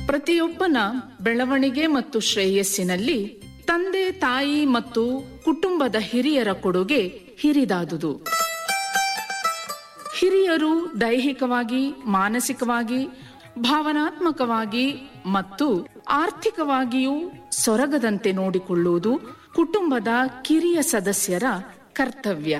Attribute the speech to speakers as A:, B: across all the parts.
A: ಪ್ರತಿಯೊಬ್ಬನ ಬೆಳವಣಿಗೆ ಮತ್ತು ಶ್ರೇಯಸ್ಸಿನಲ್ಲಿ ತಂದೆ ತಾಯಿ ಮತ್ತು ಕುಟುಂಬದ ಹಿರಿಯರ ಕೊಡುಗೆ ಹಿರಿದಾದುದು ಹಿರಿಯರು ದೈಹಿಕವಾಗಿ ಮಾನಸಿಕವಾಗಿ ಭಾವನಾತ್ಮಕವಾಗಿ ಮತ್ತು ಆರ್ಥಿಕವಾಗಿಯೂ ಸೊರಗದಂತೆ ನೋಡಿಕೊಳ್ಳುವುದು ಕುಟುಂಬದ ಕಿರಿಯ ಸದಸ್ಯರ ಕರ್ತವ್ಯ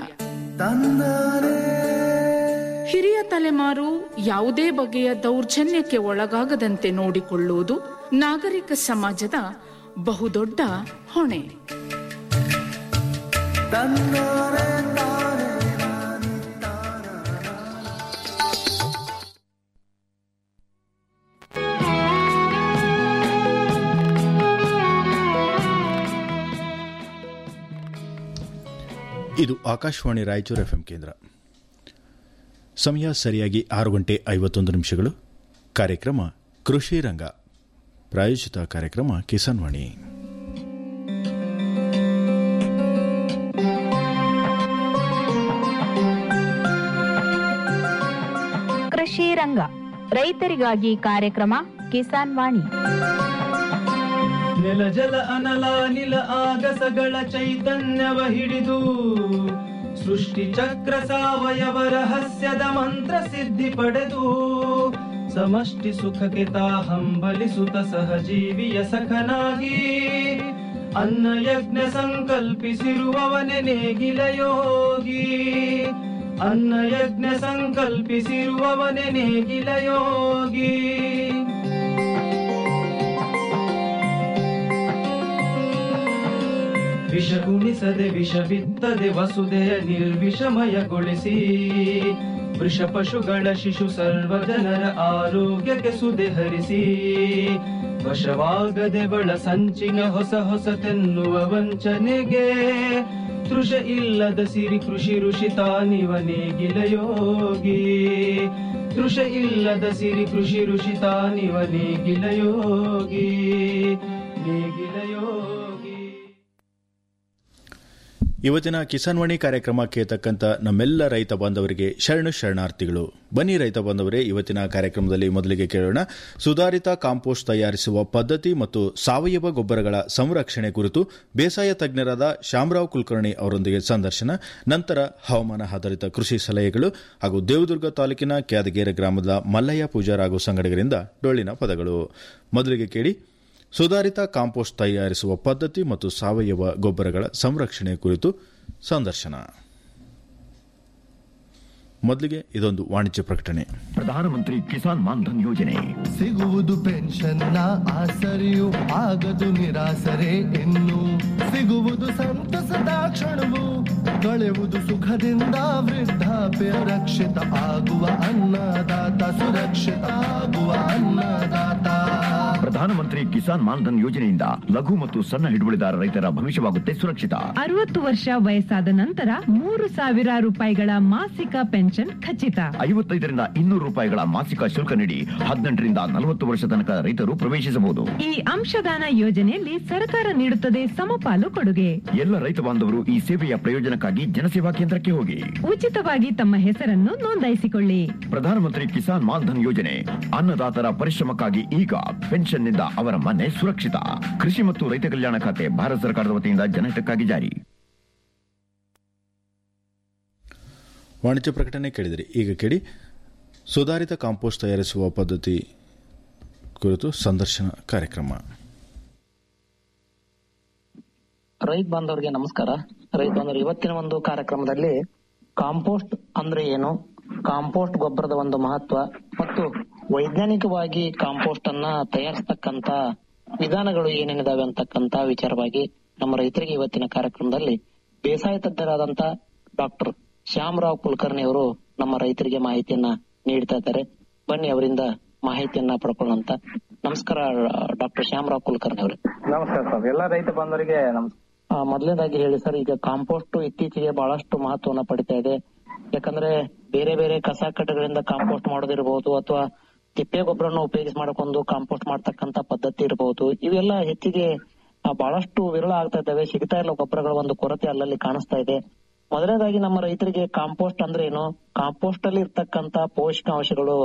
A: ಹಿರಿಯ ತಲೆಮಾರು ಯಾವುದೇ ಬಗೆಯ ದೌರ್ಜನ್ಯಕ್ಕೆ ಒಳಗಾಗದಂತೆ ನೋಡಿಕೊಳ್ಳುವುದು ನಾಗರಿಕ ಸಮಾಜದ ಬಹುದೊಡ್ಡ ಹೊಣೆ
B: ಇದು ಆಕಾಶವಾಣಿ ರಾಯಚೂರು ಎಫ್ಎಂ ಕೇಂದ್ರ ಸಮಯ ಸರಿಯಾಗಿ ಆರು ಗಂಟೆ ಐವತ್ತೊಂದು ನಿಮಿಷಗಳು ಕಾರ್ಯಕ್ರಮ ಕೃಷಿ ರಂಗ ಪ್ರಾಯೋಜಿತ ಕಾರ್ಯಕ್ರಮ ಕಿಸಾನ್ ವಾಣಿ
C: ಕೃಷಿ ರಂಗ ರೈತರಿಗಾಗಿ ಕಾರ್ಯಕ್ರಮ ಕಿಸಾನ್ ವಾಣಿ
D: ನೆಲ ಜಲ ಅನಲ ನಿಲ ಆಗಸಗಳ ಚೈತನ್ಯವ ಹಿಡಿದು ಸೃಷ್ಟಿ ಚಕ್ರ ಸಾವಯವ ರಹಸ್ಯದ ಮಂತ್ರ ಸಿದ್ಧಿ ಪಡೆದು ಸಮಷ್ಟಿ ಸುಖಕ್ಕೆ ತಾ ಹಂಬಲಿಸುತ್ತ ಸಹಜೀವಿಯ ಸಖನಾಗಿ ಅನ್ನ ಯಜ್ಞ ಸಂಕಲ್ಪಿಸಿರುವವನೆ ನೇಗಿಲ ಯೋಗಿ ಅನ್ನ ಯಜ್ಞ ಸಂಕಲ್ಪಿಸಿರುವವನೆ ನೇಗಿಲ ಯೋಗಿ ವಿಷ ಗುಣಿಸದೆ ವಿಷ ಬಿತ್ತದೆ ವಸುದೆಯ ನಿರ್ವಿಷಮಯಗೊಳಿಸಿ ವೃಷ ಪಶುಗಳ ಶಿಶು ಸರ್ವ ಜನರ ಆರೋಗ್ಯಕ್ಕೆ ಸುದೆ ಹರಿಸಿ ವಶವಾಗದೆ ಬಳ ಸಂಚಿನ ಹೊಸ ಹೊಸತೆನ್ನುವ ವಂಚನೆಗೆ ತೃಷ ಇಲ್ಲದ ಸಿರಿ ಕೃಷಿ ಋಷಿ ತಾನಿವ ನೇಗಿಲ ಯೋಗಿ ತೃಷ ಇಲ್ಲದ ಸಿರಿ ಕೃಷಿ ಋಷಿ ತಾನಿವ ನೇಗಿಲ ಯೋಗಿ ನೇಗಿಲ ಯೋಗಿ
B: ಇವತ್ತಿನ ಕಿಸಾನ್ ವಾಣಿ ಕಾರ್ಯಕ್ರಮಕ್ಕೆ ತಕ್ಕಂತ ನಮ್ಮೆಲ್ಲ ರೈತ ಬಾಂಧವರಿಗೆ ಶರಣು ಶರಣಾರ್ಥಿಗಳು ಬನ್ನಿ ರೈತ ಬಾಂಧವರೇ ಇವತ್ತಿನ ಕಾರ್ಯಕ್ರಮದಲ್ಲಿ ಮೊದಲಿಗೆ ಕೇಳೋಣ ಸುಧಾರಿತ ಕಾಂಪೋಸ್ಟ್ ತಯಾರಿಸುವ ಪದ್ಧತಿ ಮತ್ತು ಸಾವಯವ ಗೊಬ್ಬರಗಳ ಸಂರಕ್ಷಣೆ ಕುರಿತು ಬೇಸಾಯ ತಜ್ಞರಾದ ಶ್ಯಾಮರಾವ್ ಕುಲಕರ್ಣಿ ಅವರೊಂದಿಗೆ ಸಂದರ್ಶನ ನಂತರ ಹವಾಮಾನ ಆಧಾರಿತ ಕೃಷಿ ಸಲಹೆಗಳು ಹಾಗೂ ದೇವದುರ್ಗ ತಾಲೂಕಿನ ಕ್ಯಾದಗೇರ ಗ್ರಾಮದ ಮಲ್ಲಯ್ಯ ಪೂಜಾರ್ ಹಾಗೂ ಸಂಗಡಿಗರಿಂದ ಡೊಳ್ಳಿನ ಪದಗಳು ಮೊದಲಿಗೆ ಕೇಳಿ ಸುಧಾರಿತ ಕಾಂಪೋಸ್ಟ್ ತಯಾರಿಸುವ ಪದ್ಧತಿ ಮತ್ತು ಸಾವಯವ ಗೊಬ್ಬರಗಳ ಸಂರಕ್ಷಣೆ ಕುರಿತು ಸಂದರ್ಶನ ಮೊದಲಿಗೆ ಇದೊಂದು ವಾಣಿಜ್ಯ ಪ್ರಕಟಣೆ
E: ಪ್ರಧಾನಮಂತ್ರಿ ಕಿಸಾನ್ ಮಾನ್ಧನ್ ಯೋಜನೆ
F: ಸಿಗುವುದು ಪೆನ್ಷನ್ನ ಆಸರೆಯು ಆಗದು ನಿರಾಸರೆ ಇನ್ನು ಸಿಗುವುದು ಸಂತಸದ ಕ್ಷಣವು ಕಳೆಯುವುದು ಸುಖದಿಂದ ವೃದ್ಧಾಪ್ಯ ರಕ್ಷಿತ ಆಗುವ ಅನ್ನದಾತ ಸುರಕ್ಷಿತ ಆಗುವ ಅನ್ನದಾತ
E: ಪ್ರಧಾನಮಂತ್ರಿ ಕಿಸಾನ್ ಮಾನ್ಧನ್ ಯೋಜನೆಯಿಂದ ಲಘು ಮತ್ತು ಸಣ್ಣ ಹಿಡುವಳಿದಾರ ರೈತರ ಭವಿಷ್ಯವಾಗುತ್ತೆ ಸುರಕ್ಷಿತ
G: ಅರವತ್ತು ವರ್ಷ ವಯಸ್ಸಾದ ನಂತರ ಮೂರು ಸಾವಿರ ರೂಪಾಯಿಗಳ ಮಾಸಿಕ ಪೆನ್ಷನ್ ಖಚಿತ
E: ಐವತ್ತೈದರಿಂದ ಇನ್ನೂರು ರೂಪಾಯಿಗಳ ಮಾಸಿಕ ಶುಲ್ಕ ನೀಡಿ ಹದಿನೆಂಟರಿಂದ ನಲವತ್ತು ವರ್ಷ ತನಕ ರೈತರು ಪ್ರವೇಶಿಸಬಹುದು
G: ಈ ಅಂಶದಾನ ಯೋಜನೆಯಲ್ಲಿ ಸರ್ಕಾರ ನೀಡುತ್ತದೆ ಸಮಪಾಲು ಕೊಡುಗೆ
E: ಎಲ್ಲ ರೈತ ಬಾಂಧವರು ಈ ಸೇವೆಯ ಪ್ರಯೋಜನಕ್ಕಾಗಿ ಜನಸೇವಾ ಕೇಂದ್ರಕ್ಕೆ ಹೋಗಿ
G: ಉಚಿತವಾಗಿ ತಮ್ಮ ಹೆಸರನ್ನು ನೋಂದಾಯಿಸಿಕೊಳ್ಳಿ
E: ಪ್ರಧಾನಮಂತ್ರಿ ಕಿಸಾನ್ ಮಾನ್ಧನ್ ಯೋಜನೆ ಅನ್ನದಾತರ ಪರಿಶ್ರಮಕ್ಕಾಗಿ ಈಗ ಪೆನ್ಷನ್ನಿಂದ ಅವರ ಮನೆ ಸುರಕ್ಷಿತ ಕೃಷಿ ಮತ್ತು ರೈತ ಕಲ್ಯಾಣ ಖಾತೆ ಭಾರತ ಸರ್ಕಾರದ ವತಿಯಿಂದ ಜನಹಿತಕ್ಕಾಗಿ ಜಾರಿ
B: ವಾಣಿಜ್ಯ ಪ್ರಕಟಣೆ ಕೇಳಿದಿರಿ ಈಗ ಕೇಳಿ ಸುಧಾರಿತ ಕಾಂಪೋಸ್ಟ್ ತಯಾರಿಸುವ ಪದ್ಧತಿ ಕುರಿತು ಸಂದರ್ಶನ ಕಾರ್ಯಕ್ರಮ
H: ರೈತ ಬಾಂಧವರಿಗೆ ನಮಸ್ಕಾರ ರೈತ ಬಾಂಧವರು ಇವತ್ತಿನ ಒಂದು ಕಾರ್ಯಕ್ರಮದಲ್ಲಿ ಕಾಂಪೋಸ್ಟ್ ಅಂದ್ರೆ ಏನು ಕಾಂಪೋಸ್ಟ್ ಗೊಬ್ಬರದ ಒಂದು ಮಹತ್ವ ಮತ್ತು ವೈಜ್ಞಾನಿಕವಾಗಿ ಕಾಂಪೋಸ್ಟ್ ಅನ್ನ ತಯಾರಿಸತಕ್ಕಂತ ವಿಧಾನಗಳು ಏನೇನಿದಾವೆ ಅಂತಕ್ಕಂತ ವಿಚಾರವಾಗಿ ನಮ್ಮ ರೈತರಿಗೆ ಇವತ್ತಿನ ಕಾರ್ಯಕ್ರಮದಲ್ಲಿ ಬೇಸಾಯ ತಜ್ಞರಾದಂತ ಡಾಕ್ಟರ್ ಶ್ಯಾಮರಾವ್ ಕುಲಕರ್ಣಿ ಅವರು ನಮ್ಮ ರೈತರಿಗೆ ಮಾಹಿತಿಯನ್ನ ನೀಡ್ತಾ ಇದ್ದಾರೆ ಬನ್ನಿ ಅವರಿಂದ ಮಾಹಿತಿಯನ್ನ ಪಡ್ಕೊಳ್ಳೋಂತ ನಮಸ್ಕಾರ ಡಾಕ್ಟರ್ ಶ್ಯಾಮರಾವ್ ಕುಲಕರ್ಣಿ ಅವರೇ
I: ನಮಸ್ಕಾರ ಸರ್ ಎಲ್ಲ ರೈತ ಬಾಂಧವರಿಗೆ ನಮಸ್ಕಾರ
H: ಆ, ಮೊದಲನೇದಾಗಿ ಹೇಳಿ ಸರ್ ಈಗ ಕಾಂಪೋಸ್ಟ್ ಇತ್ತೀಚೆಗೆ ಬಹಳಷ್ಟು ಮಹತ್ವನ ಪಡಿತಾ ಇದೆ ಯಾಕಂದ್ರೆ ಬೇರೆ ಬೇರೆ ಕಸ ಕಡ್ಡಗಳಿಂದ ಕಾಂಪೋಸ್ಟ್ ಮಾಡೋದಿರಬಹುದು ಅಥವಾ ತಿಪ್ಪೆ ಗೊಬ್ಬರನ ಉಪಯೋಗಿಸಿ ಮಾಡ್ಕೊಂಡು ಕಾಂಪೋಸ್ಟ್ ಮಾಡ್ತಕ್ಕಂತ ಪದ್ಧತಿ ಇರಬಹುದು ಇವೆಲ್ಲ ಹೆಚ್ಚಿಗೆ ಆ, ಬಹಳಷ್ಟು ವಿರಳ ಆಗ್ತಾ ಇದ್ದಾವೆ ಸಿಗ್ತಾ ಇಲ್ಲ ಗೊಬ್ಬರಗಳ ಒಂದು ಕೊರತೆ ಅಲ್ಲಲ್ಲಿ ಕಾಣಿಸ್ತಾ ಇದೆ ಮೊದಲನೇದಾಗಿ ನಮ್ಮ ರೈತರಿಗೆ ಕಾಂಪೋಸ್ಟ್ ಅಂದ್ರೆ ಏನು ಕಾಂಪೋಸ್ಟ್ ಅಲ್ಲಿ ಇರ್ತಕ್ಕಂತ ಪೋಷಕಾಂಶಗಳು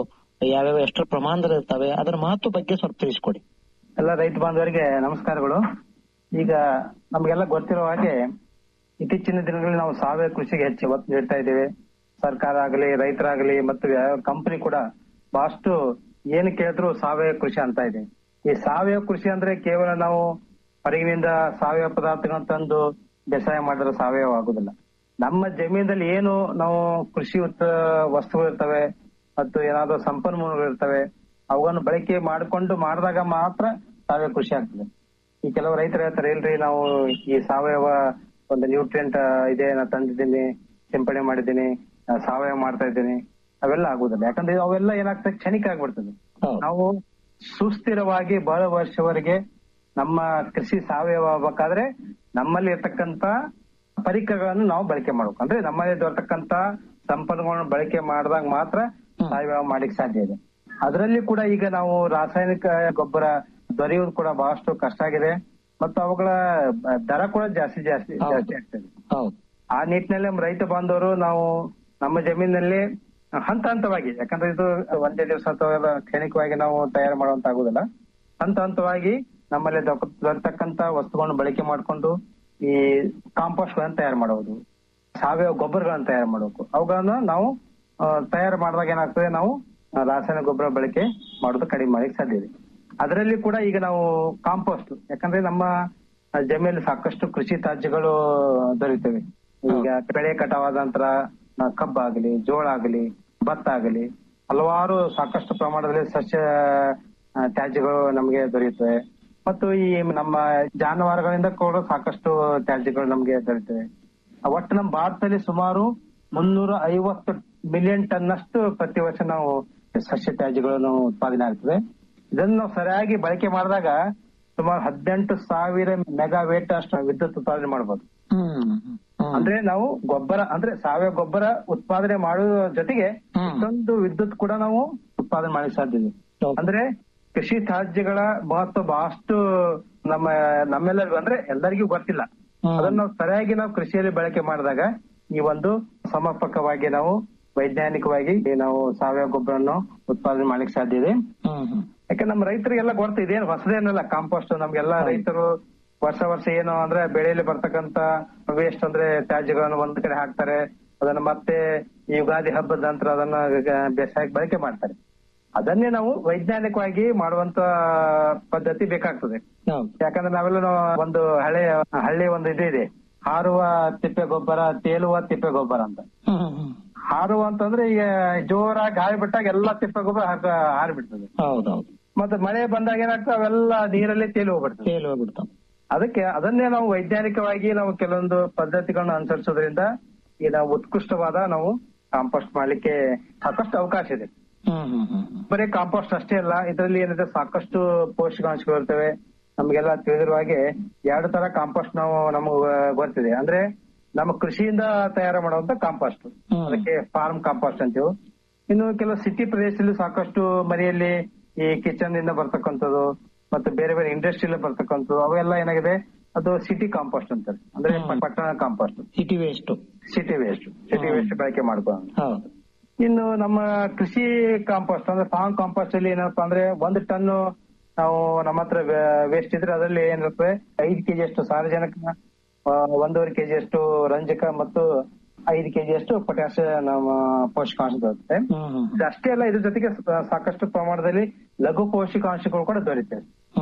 H: ಯಾವ್ಯಾವ ಎಷ್ಟು ಪ್ರಮಾಣದಲ್ಲಿ ಇರ್ತವೆ ಅದರ ಮಹತ್ವ ಬಗ್ಗೆ ಸ್ವಲ್ಪ ತಿಳಿಸ್ಕೊಡಿ
I: ಎಲ್ಲ ರೈತ ಬಾಂಧವರಿಗೆ ನಮಸ್ಕಾರಗಳು ಈಗ ನಮಗೆಲ್ಲ ಗೊತ್ತಿರೋ ಹಾಗೆ ಇತ್ತೀಚಿನ ದಿನಗಳಲ್ಲಿ ನಾವು ಸಾವಯವ ಕೃಷಿಗೆ ಹೆಚ್ಚು ಒತ್ತು ನೀಡ್ತಾ ಇದ್ದೇವೆ ಸರ್ಕಾರ ಆಗಲಿ ರೈತರಾಗಲಿ ಮತ್ತು ಯಾವ ಕಂಪನಿ ಕೂಡ ಬಹಳಷ್ಟು ಏನು ಕೇಳಿದ್ರು ಸಾವಯವ ಕೃಷಿ ಅಂತ ಇದೆ ಈ ಸಾವಯವ ಕೃಷಿ ಅಂದ್ರೆ ಕೇವಲ ನಾವು ಹೊರಗಿನಿಂದ ಸಾವಯವ ಪದಾರ್ಥಗಳನ್ನ ತಂದು ಬೇಸಾಯ ಮಾಡಿದ್ರೆ ಸಾವಯವ ಆಗುದಿಲ್ಲ ನಮ್ಮ ಜಮೀನಲ್ಲಿ ಏನು ನಾವು ಕೃಷಿ ಉತ್ತ ವಸ್ತುಗಳು ಇರ್ತವೆ ಮತ್ತು ಏನಾದ್ರು ಸಂಪನ್ಮೂಲಗಳು ಇರ್ತವೆ ಅವುಗಳನ್ನು ಬಳಕೆ ಮಾಡಿಕೊಂಡು ಮಾಡಿದಾಗ ಮಾತ್ರ ಸಾವಯವ ಕೃಷಿ ಆಗ್ತದೆ ಈ ಕೆಲವು ರೈತರು ಹೇಳ್ತಾರೆ ಇಲ್ರಿ ನಾವು ಈ ಸಾವಯವ ಒಂದು ನ್ಯೂಟ್ರಿಯೆಂಟ್ ಇದೆ ನಾ ತಂದಿದ್ದೀನಿ ಸಿಂಪಡಣೆ ಮಾಡಿದ್ದೀನಿ ನಾ ಸಾವಯವ ಮಾಡ್ತಾ ಇದ್ದೀನಿ ಅವೆಲ್ಲ ಆಗುದಿಲ್ಲ ಯಾಕಂದ್ರೆ ಅವೆಲ್ಲ ಏನಾಗ್ತದೆ ಕ್ಷಣಿಕ ಆಗ್ಬಿಡ್ತದೆ ನಾವು ಸುಸ್ಥಿರವಾಗಿ ಬಹಳ ವರ್ಷವರೆಗೆ ನಮ್ಮ ಕೃಷಿ ಸಾವಯವ ಆಗ್ಬೇಕಾದ್ರೆ ನಮ್ಮಲ್ಲಿ ಇರ್ತಕ್ಕಂತ ಪರಿಕರಗಳನ್ನು ನಾವು ಬಳಕೆ ಮಾಡ್ಬೇಕು ಅಂದ್ರೆ ನಮ್ಮಲ್ಲಿ ದೊರತಕ್ಕಂತ ಸಂಪನ್ಮೂಲಗಳನ್ನು ಬಳಕೆ ಮಾಡಿದಾಗ ಮಾತ್ರ ಸಾವಯವ ಮಾಡ್ಲಿಕ್ಕೆ ಸಾಧ್ಯ ಇದೆ ಅದರಲ್ಲಿ ಕೂಡ ಈಗ ನಾವು ರಾಸಾಯನಿಕ ಗೊಬ್ಬರ ದೊರೆಯುವುದು ಕೂಡ ಬಹಳಷ್ಟು ಕಷ್ಟ ಆಗಿದೆ ಮತ್ತು ಅವುಗಳ ದರ ಕೂಡ ಜಾಸ್ತಿ ಜಾಸ್ತಿ ಜಾಸ್ತಿ ಆಗ್ತದೆ ಆ ನಿಟ್ಟಿನಲ್ಲಿ ನಮ್ಮ ರೈತ ಬಾಂಧವರು ನಾವು ನಮ್ಮ ಜಮೀನಿನಲ್ಲಿ ಹಂತ ಹಂತವಾಗಿ ಯಾಕಂದ್ರೆ ಇದು ಒಂದೇ ದಿವಸ ಅಥವಾ ಎಲ್ಲ ಕ್ಷಣಿಕವಾಗಿ ನಾವು ತಯಾರು ಮಾಡುವಂತ ಆಗುದಿಲ್ಲ ಹಂತ ಹಂತವಾಗಿ ನಮ್ಮಲ್ಲಿ ದೊರಕ- ದೊರೆತಕ್ಕಂತ ವಸ್ತುಗಳನ್ನು ಬಳಕೆ ಮಾಡಿಕೊಂಡು ಈ ಕಾಂಪೋಸ್ಟ್ ಗಳನ್ನ ತಯಾರು ಮಾಡುವುದು ಸಾವಯವ ಗೊಬ್ಬರಗಳನ್ನ ತಯಾರು ಮಾಡಬೇಕು ಅವುಗಳನ್ನ ನಾವು ಆ, ತಯಾರು ಮಾಡಿದಾಗ ಏನಾಗ್ತದೆ ನಾವು ಆ, ರಾಸಾಯನಿಕ ಗೊಬ್ಬರ ಬಳಕೆ ಮಾಡೋದು ಕಡಿಮೆ ಮಾಡಲಿಕ್ಕೆ ಸಾಧ್ಯ ಇದೆ ಅದರಲ್ಲಿ ಕೂಡ ಈಗ ನಾವು ಕಾಂಪೋಸ್ಟ್ ಯಾಕಂದ್ರೆ ನಮ್ಮ ಆ, ಜಮೀನಲ್ಲಿ ಸಾಕಷ್ಟು ಕೃಷಿ ತ್ಯಾಜ್ಯಗಳು ದೊರೆಯುತ್ತವೆ ಈಗ ಬೆಳೆ ಕಟಾವಾದ ನಂತರ ಆ, ಕಬ್ಬಾಗಲಿ ಜೋಳ ಆಗಲಿ ಭತ್ತ ಆಗಲಿ ಹಲವಾರು ಸಾಕಷ್ಟು ಪ್ರಮಾಣದಲ್ಲಿ ಸಸ್ಯ ಆ, ತ್ಯಾಜ್ಯಗಳು ನಮಗೆ ದೊರೆಯುತ್ತವೆ ಮತ್ತು ಈ ನಮ್ಮ ಜಾನುವಾರುಗಳಿಂದ ಕೂಡ ಸಾಕಷ್ಟು ತ್ಯಾಜ್ಯಗಳು ನಮಗೆ ದೊರೆಯುತ್ತವೆ ಆ, ಒಟ್ಟು ನಮ್ಮ ಭಾರತದಲ್ಲಿ ಸುಮಾರು ಮುನ್ನೂರ ಐವತ್ತು ಮಿಲಿಯನ್ ಟನ್ ಅಷ್ಟು ಪ್ರತಿ ವರ್ಷ ನಾವು ಸಸ್ಯ ತ್ಯಾಜ್ಯಗಳನ್ನು ಉತ್ಪಾದನೆ ಆಗ್ತದೆ ಇದನ್ನು ನಾವು ಸರಿಯಾಗಿ ಬಳಕೆ ಮಾಡಿದಾಗ ಸುಮಾರು ಹದಿನೆಂಟು ಸಾವಿರ ಮೆಗಾವೇಟ್ ಅಷ್ಟು ವಿದ್ಯುತ್ ಉತ್ಪಾದನೆ ಮಾಡಬಹುದು ಅಂದ್ರೆ ನಾವು ಗೊಬ್ಬರ ಅಂದ್ರೆ ಸಾವಯವ ಗೊಬ್ಬರ ಉತ್ಪಾದನೆ ಮಾಡುವ ಜೊತೆಗೆ ಇಷ್ಟೊಂದು ವಿದ್ಯುತ್ ಕೂಡ ನಾವು ಉತ್ಪಾದನೆ ಮಾಡಲಿಕ್ಕೆ ಸಾಧ್ಯ ಇದೆ ಅಂದ್ರೆ ಕೃಷಿ ತ್ಯಾಜ್ಯಗಳ ಮಹತ್ವ ಬಹಳಷ್ಟು ನಮ್ಮ ನಮ್ಮೆಲ್ಲರಿಗೂ ಅಂದ್ರೆ ಎಲ್ಲರಿಗೂ ಗೊತ್ತಿಲ್ಲ ಅದನ್ನ ನಾವು ಸರಿಯಾಗಿ ನಾವು ಕೃಷಿಯಲ್ಲಿ ಬಳಕೆ ಮಾಡಿದಾಗ ಈ ಒಂದು ಸಮರ್ಪಕವಾಗಿ ನಾವು ವೈಜ್ಞಾನಿಕವಾಗಿ ನಾವು ಸಾವಯವ ಗೊಬ್ಬರವನ್ನು ಉತ್ಪಾದನೆ ಮಾಡ್ಲಿಕ್ಕೆ ಸಾಧ್ಯ ಇದೆ ಯಾಕೆ ನಮ್ಮ ರೈತರಿಗೆಲ್ಲ ಗೊತ್ತ ಇದೇನು ಹೊಸದೇನಲ್ಲ ಕಾಂಪೋಸ್ಟ್ ನಮ್ಗೆಲ್ಲ ರೈತರು ವರ್ಷ ವರ್ಷ ಏನು ಅಂದ್ರೆ ಬೆಳೆಯಲ್ಲಿ ಬರ್ತಕ್ಕಂತ ವೇಸ್ಟ್ ಅಂದ್ರೆ ತ್ಯಾಜ್ಯಗಳನ್ನು ಒಂದ್ ಕಡೆ ಹಾಕ್ತಾರೆ ಅದನ್ನ ಮತ್ತೆ ಈ ಯುಗಾದಿ ಹಬ್ಬದ ನಂತರ ಅದನ್ನ ಬೇಸಾಯಕ್ಕೆ ಬಳಕೆ ಮಾಡ್ತಾರೆ ಅದನ್ನೇ ನಾವು ವೈಜ್ಞಾನಿಕವಾಗಿ ಮಾಡುವಂತ ಪದ್ಧತಿ ಬೇಕಾಗ್ತದೆ ಯಾಕಂದ್ರೆ ನಾವೆಲ್ಲ ಒಂದು ಹಳೆ ಹಳ್ಳಿ ಒಂದು ಇದು ಇದೆ ಹಾರುವ ತಿಪ್ಪೆ ಗೊಬ್ಬರ ತೇಲುವ ತಿಪ್ಪೆ ಗೊಬ್ಬರ ಅಂತ ಹಾರುವ ಅಂತಂದ್ರೆ ಈಗ ಜೋರಾಗಿ ಗಾಳಿ ಬಿಟ್ಟಾಗ ಎಲ್ಲಾ ತಿಪ್ಪೆ ಗೊಬ್ಬರ ಹಾಕ ಹಾರಿಬಿಡ್ತದೆ
H: ಹೌದೌದು
I: ಮತ್ತೆ ಮಳೆ ಬಂದಾಗ ಏನಾಗ್ತದೆ ಅವೆಲ್ಲ ನೀರಲ್ಲಿ ತೇಲಿ ಹೋಗ್ಬಿಡ್ತದೆ
H: ತೇಲಿ ಹೋಗ್ಬಿಡ್ತಾವ
I: ಅದಕ್ಕೆ ಅದನ್ನೇ ನಾವು ವೈಜ್ಞಾನಿಕವಾಗಿ ನಾವು ಕೆಲವೊಂದು ಪದ್ಧತಿಗಳನ್ನ ಅನುಸರಿಸೋದ್ರಿಂದ ಈ ನಾವು ಉತ್ಕೃಷ್ಟವಾದ ನಾವು ಕಾಂಪೋಸ್ಟ್ ಮಾಡ್ಲಿಕ್ಕೆ ಸಾಕಷ್ಟು ಅವಕಾಶ ಇದೆ ಬರೀ ಕಾಂಪೋಸ್ಟ್ ಅಷ್ಟೇ ಅಲ್ಲ ಇದರಲ್ಲಿ ಏನಿದೆ ಸಾಕಷ್ಟು ಪೋಷಕಾಂಶಗಳು ಇರ್ತವೆ ನಮ್ಗೆಲ್ಲ ತಿಳಿದಿರುವ ಹಾಗೆ ಎರಡು ತರ ಕಾಂಪೋಸ್ಟ್ ನಾವು ನಮಗ್ ಗೊತ್ತಿದೆ ಅಂದ್ರೆ ನಮ್ಮ ಕೃಷಿಯಿಂದ ತಯಾರು ಮಾಡುವಂತ ಕಾಂಪೋಸ್ಟ್ ಅದಕ್ಕೆ ಫಾರ್ಮ್ ಕಾಂಪೋಸ್ಟ್ ಅಂತೀವಿ ಇನ್ನು ಕೆಲವು ಸಿಟಿ ಪ್ರದೇಶದಲ್ಲಿ ಸಾಕಷ್ಟು ಮನೆಯಲ್ಲಿ ಈ ಕಿಚನ್ ಇಂದ ಬರ್ತಕ್ಕಂಥದ್ದು ಮತ್ತು ಬೇರೆ ಬೇರೆ ಇಂಡಸ್ಟ್ರಿಯಲ್ಲಿ ಬರ್ತಕ್ಕಂಥದ್ದು ಅವೆಲ್ಲ ಏನಾಗಿದೆ ಅದು ಸಿಟಿ ಕಾಂಪೋಸ್ಟ್ ಅಂತಾರೆ ಅಂದ್ರೆ ಪಟ್ಟಣ compost
H: city waste
I: city waste city waste ಬಳಕೆ ಮಾಡ್ಕೊಂಡು
H: ಹೌದು
I: ಇನ್ನು ನಮ್ಮ ಕೃಷಿ ಕಾಂಪೋಸ್ಟ್ ಅಂದ್ರೆ ಫಾರ್ಮ್ ಕಾಂಪೋಸ್ಟ್ ಅಲ್ಲಿ ಏನಪ್ಪಾ ಅಂದ್ರೆ ಒಂದು ಟನ್ ನಾವು ನಮ್ಮ ಹತ್ರ ವೇಸ್ಟ್ ಇದ್ರೆ ಅದರಲ್ಲಿ ಏನಿರುತ್ತೆ ಐದು ಕೆಜಿ ಅಷ್ಟು ಸಾರಜನಕ ಆ, ಒಂದೂವರೆ ಕೆಜಿ ಅಷ್ಟು ರಂಜಕ ಮತ್ತು ಐದು ಕೆಜಿ ಅಷ್ಟು ಪೊಟ್ಯಾಷ್ ನಮ್ಮ ಪೋಷಕಾಂಶ ದೊರೆಯುತ್ತೆ ಇದು ಅಷ್ಟೇ ಅಲ್ಲ ಇದ್ರ ಜೊತೆಗೆ ಸಾ- ಸಾಕಷ್ಟು ಪ್ರಮಾಣದಲ್ಲಿ ಲಘು ಪೋಷಕಾಂಶಗಳು ಕೂಡ ದೊರೆಯುತ್ತವೆ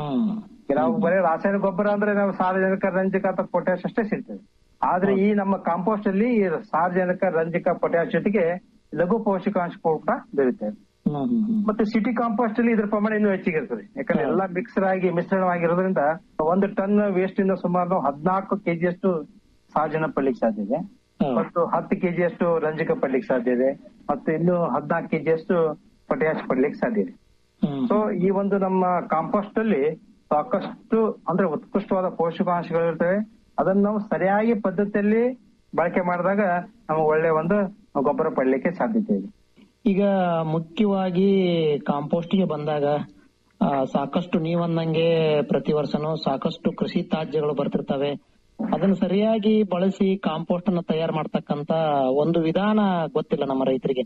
I: ಈಗ ನಾವು ಬರೀ ರಾಸಾಯನಿಕ ಗೊಬ್ಬರ ಅಂದ್ರೆ ನಾವು ಸಾರಜನಕ ರಂಜಕ ಅಥವಾ ಪೊಟ್ಯಾಶ್ ಅಷ್ಟೇ ಸಿಗ್ತದೆ ಆದ್ರೆ ಈ ನಮ್ಮ ಕಾಂಪೋಸ್ಟ್ ಅಲ್ಲಿ ಈ ಸಾರಜನಕ ರಂಜಕ ಪೊಟ್ಯಾಶ್ ಜೊತೆಗೆ ಲಘು ಪೋಷಕಾಂಶಗಳು ಕೂಡ ದೊರೆಯುತ್ತವೆ ಮತ್ತೆ ಸಿಟಿ ಕಾಂಪೋಸ್ಟ್ ಅಲ್ಲಿ ಇದ್ರ ಪ್ರಮಾಣ ಇನ್ನೂ ಹೆಚ್ಚಿಗೆ ಇರ್ತದೆ ಯಾಕಂದ್ರೆ ಎಲ್ಲಾ ಮಿಕ್ಸರ್ ಆಗಿ ಮಿಶ್ರಣವಾಗಿರೋದ್ರಿಂದ ಒಂದು ಟನ್ ವೇಸ್ಟ್ ಇಂದ ಸುಮಾರು ಹದಿನಾಲ್ಕು ಕೆಜಿಯಷ್ಟು ಸಾರಜನ ಪಡ್ಲಿಕ್ಕೆ ಸಾಧ್ಯ ಇದೆ ಮತ್ತು ಹತ್ತು ಕೆಜಿಯಷ್ಟು ರಂಜಕ ಪಡ್ಲಿಕ್ಕೆ ಸಾಧ್ಯ ಇದೆ ಮತ್ತು ಇನ್ನು ಹದಿನಾಲ್ಕು ಕೆಜಿಯಷ್ಟು ಪೊಟ್ಯಾಶ್ ಪಡ್ಲಿಕ್ಕೆ ಸಾಧ್ಯ ಇದೆ ಸೊ ಈ ಒಂದು ನಮ್ಮ ಕಾಂಪೋಸ್ಟ್ ಅಲ್ಲಿ ಸಾಕಷ್ಟು ಅಂದ್ರೆ ಉತ್ಕೃಷ್ಟವಾದ ಪೋಷಕಾಂಶಗಳು ಇರ್ತವೆ ಅದನ್ನ ನಾವು ಸರಿಯಾಗಿ ಪದ್ಧತಿಯಲ್ಲಿ ಬಳಕೆ ಮಾಡಿದಾಗ ನಮಗೆ ಒಳ್ಳೆ ಒಂದು ಗೊಬ್ಬರ ಪಡ್ಲಿಕ್ಕೆ ಸಾಧ್ಯತೆ ಇದೆ
H: ಈಗ ಮುಖ್ಯವಾಗಿ ಕಾಂಪೋಸ್ಟ್ ಗೆ ಬಂದಾಗ ಆ, ಸಾಕಷ್ಟು ನೀವಂದಂಗೆ ಪ್ರತಿ ವರ್ಷನೂ ಸಾಕಷ್ಟು ಕೃಷಿ ತ್ಯಾಜ್ಯಗಳು ಬರ್ತಿರ್ತವೆ ಅದನ್ನ ಸರಿಯಾಗಿ ಬಳಸಿ ಕಾಂಪೋಸ್ಟ್ ಅನ್ನ ತಯಾರು ಮಾಡ್ತಕ್ಕಂತ ಒಂದು ವಿಧಾನ ಗೊತ್ತಿಲ್ಲ ನಮ್ಮ ರೈತರಿಗೆ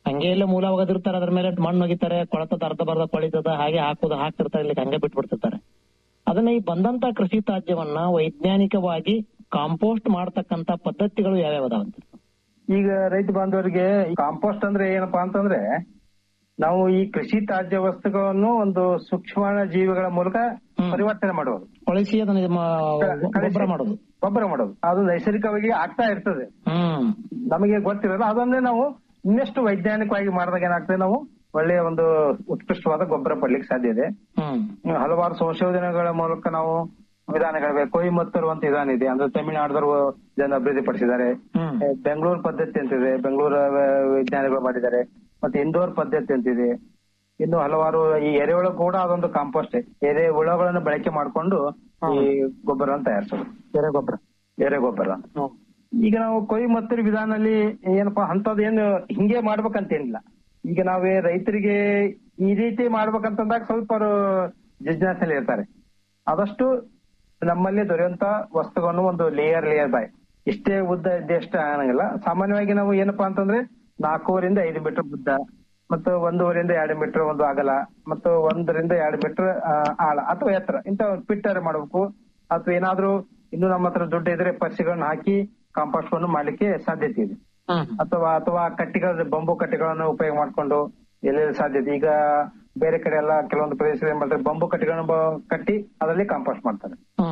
H: ಹಂಗೆ ಇಲ್ಲ ಮೂಲ ಒಗದಿರ್ತಾರೆ ಅದ್ರ ಮೇಲೆ ಮಣ್ಣು ಒಗಿತಾರೆ ಕೊಳತದ ಅರ್ಧ ಬರ್ಧ ಕೊಳಿತದ ಹಾಗೆ ಹಾಕುದು ಹಾಕ್ತಿರ್ತಾರೆ ಇಲ್ಲಿ ಹಂಗೆ ಬಿಟ್ಬಿಡ್ತಿರ್ತಾರೆ ಅದನ್ನ ಈ ಬಂದಂತ ಕೃಷಿ ತ್ಯಾಜ್ಯವನ್ನ ವೈಜ್ಞಾನಿಕವಾಗಿ ಕಾಂಪೋಸ್ಟ್ ಮಾಡ್ತಕ್ಕಂತ ಪದ್ಧತಿಗಳು ಯಾವ್ಯಾವ ಅದಾವಂತ
I: ಈಗ ರೈತ ಬಾಂಧವರಿಗೆ ಕಾಂಪೋಸ್ಟ್ ಅಂದ್ರೆ ಏನಪ್ಪಾ ಅಂತಂದ್ರೆ ನಾವು ಈ ಕೃಷಿ ತ್ಯಾಜ್ಯ ವಸ್ತುಗಳನ್ನು ಒಂದು ಸೂಕ್ಷ್ಮ ಜೀವಿಗಳ ಮೂಲಕ ಪರಿವರ್ತನೆ ಮಾಡುವುದು
H: ಕೊಳಿಸಿ ಅದನ್ನ ಮ-
I: ಕಳಿಸಿ-
H: ಗೊಬ್ಬರ ಮಾಡೋದು
I: ಗೊಬ್ಬರ ಮಾಡೋದು ಅದು ನೈಸರ್ಗಿಕವಾಗಿ ಆಗ್ತಾ ಇರ್ತದೆ
H: ಹ್ಮ್
I: ನಮಗೆ ಗೊತ್ತಿರಲ್ಲ ಅದನ್ನೇ ನಾವು ಇನ್ನಷ್ಟು ವೈಜ್ಞಾನಿಕವಾಗಿ ಮಾಡಿದಾಗ ಏನಾಗ್ತದೆ ನಾವು ಒಳ್ಳೆಯ ಒಂದು ಉತ್ಕೃಷ್ಟವಾದ ಗೊಬ್ಬರ ಪಡ್ಲಿಕ್ಕೆ ಸಾಧ್ಯ ಇದೆ
H: ಹ್ಮ್
I: ಹಲವಾರು ಸಂಶೋಧನೆಗಳ ಮೂಲಕ ನಾವು ವಿಧಾನಗಳಿವೆ ಕೊಯಿಮತ್ತೂರು ಅಂತ ವಿಧಾನ ಇದೆ ಅಂದ್ರೆ ತಮಿಳುನಾಡದವರು ಇದನ್ನು ಅಭಿವೃದ್ಧಿಪಡಿಸಿದ್ದಾರೆ
H: ಹ್ಮ್
I: ಏ, ಬೆಂಗಳೂರು ಪದ್ಧತಿ ಅಂತಿದೆ ಬೆಂಗಳೂರು ವಿಜ್ಞಾನಿಗಳು ಮಾಡಿದ್ದಾರೆ ಮತ್ತೆ ಇಂದೋರ್ ಪದ್ಧತಿ ಅಂತಿದೆ ಇನ್ನು ಹಲವಾರು ಈ ಎರೆಹುಳ ಕೂಡ ಅದೊಂದು ಕಾಂಪೋಸ್ಟ್ ಎರೆ ಹುಳಗಳನ್ನು ಬಳಕೆ ಮಾಡಿಕೊಂಡು ಈ ಗೊಬ್ಬರ ತಯಾರಿಸೋದು
H: ಎರೆ ಗೊಬ್ಬರ
I: ಎರೆ ಗೊಬ್ಬರ ಈಗ ನಾವು ಕೊಯ್ಮತ್ತೂರು ವಿಧಾನದಲ್ಲಿ ಏನಪ್ಪಾ ಅಂತದ್ ಏನು ಹಿಂಗೆ ಮಾಡ್ಬೇಕಂತೇನಿಲ್ಲ ಈಗ ನಾವೇ ರೈತರಿಗೆ ಈ ರೀತಿ ಮಾಡ್ಬೇಕಂತಂದಾಗ ಸ್ವಲ್ಪ ಅವರು ಜಿಜ್ಞಾಸಲ್ಲಿ ಇರ್ತಾರೆ ಆದಷ್ಟು ನಮ್ಮಲ್ಲಿ ದೊರೆಯುವಂತ ವಸ್ತುಗಳನ್ನು ಒಂದು ಲೇಯರ್ ಲೇಯರ್ ಬೈ ಇಷ್ಟೇ ಉದ್ದ ಇದ್ದೇ ಅಷ್ಟೇ ಅನ್ನಂಗಿಲ್ಲ ಸಾಮಾನ್ಯವಾಗಿ ನಾವು ಏನಪ್ಪಾ ಅಂತಂದ್ರೆ ನಾಲ್ಕೂವರಿಂದ ಐದು ಮೀಟರ್ ಉದ್ದ ಮತ್ತು ಒಂದೂವರೆಯಿಂದ ಎರಡು ಮೀಟರ್ ಒಂದು ಅಗಲ ಮತ್ತು ಒಂದರಿಂದ ಎರಡು ಮೀಟರ್ ಆಳ ಅಥವಾ ಎತ್ತರ ಇಂತ ಪಿಟ್ಟರ್ ಮಾಡಬೇಕು ಅಥವಾ ಏನಾದ್ರೂ ಇನ್ನು ನಮ್ಮ ಹತ್ರ ದುಡ್ಡು ಇದ್ರೆ ಪರ್ಸಿಗಳನ್ನ ಹಾಕಿ ಕಾಂಪೋಸ್ಟ್ ಅನ್ನು ಮಾಡ್ಲಿಕ್ಕೆ ಸಾಧ್ಯತೆ ಇದೆ ಅಥವಾ ಅಥವಾ ಕಟ್ಟಿಗಳ ಬಂಬು ಕಟ್ಟಿಗಳನ್ನು ಉಪಯೋಗ ಮಾಡ್ಕೊಂಡು ಎಲ್ಲೆಲ್ಲಿ ಸಾಧ್ಯತೆ ಈಗ ಬೇರೆ ಕಡೆ ಎಲ್ಲ ಕೆಲವೊಂದು ಪ್ರದೇಶದಲ್ಲಿ ಏನ್ ಮಾಡ್ತಾರೆ ಬಂಬು ಕಟ್ಟಿಗಳನ್ನು ಬ- ಕಟ್ಟಿ ಅದರಲ್ಲಿ ಕಾಂಪೋಸ್ಟ್ ಮಾಡ್ತಾರೆ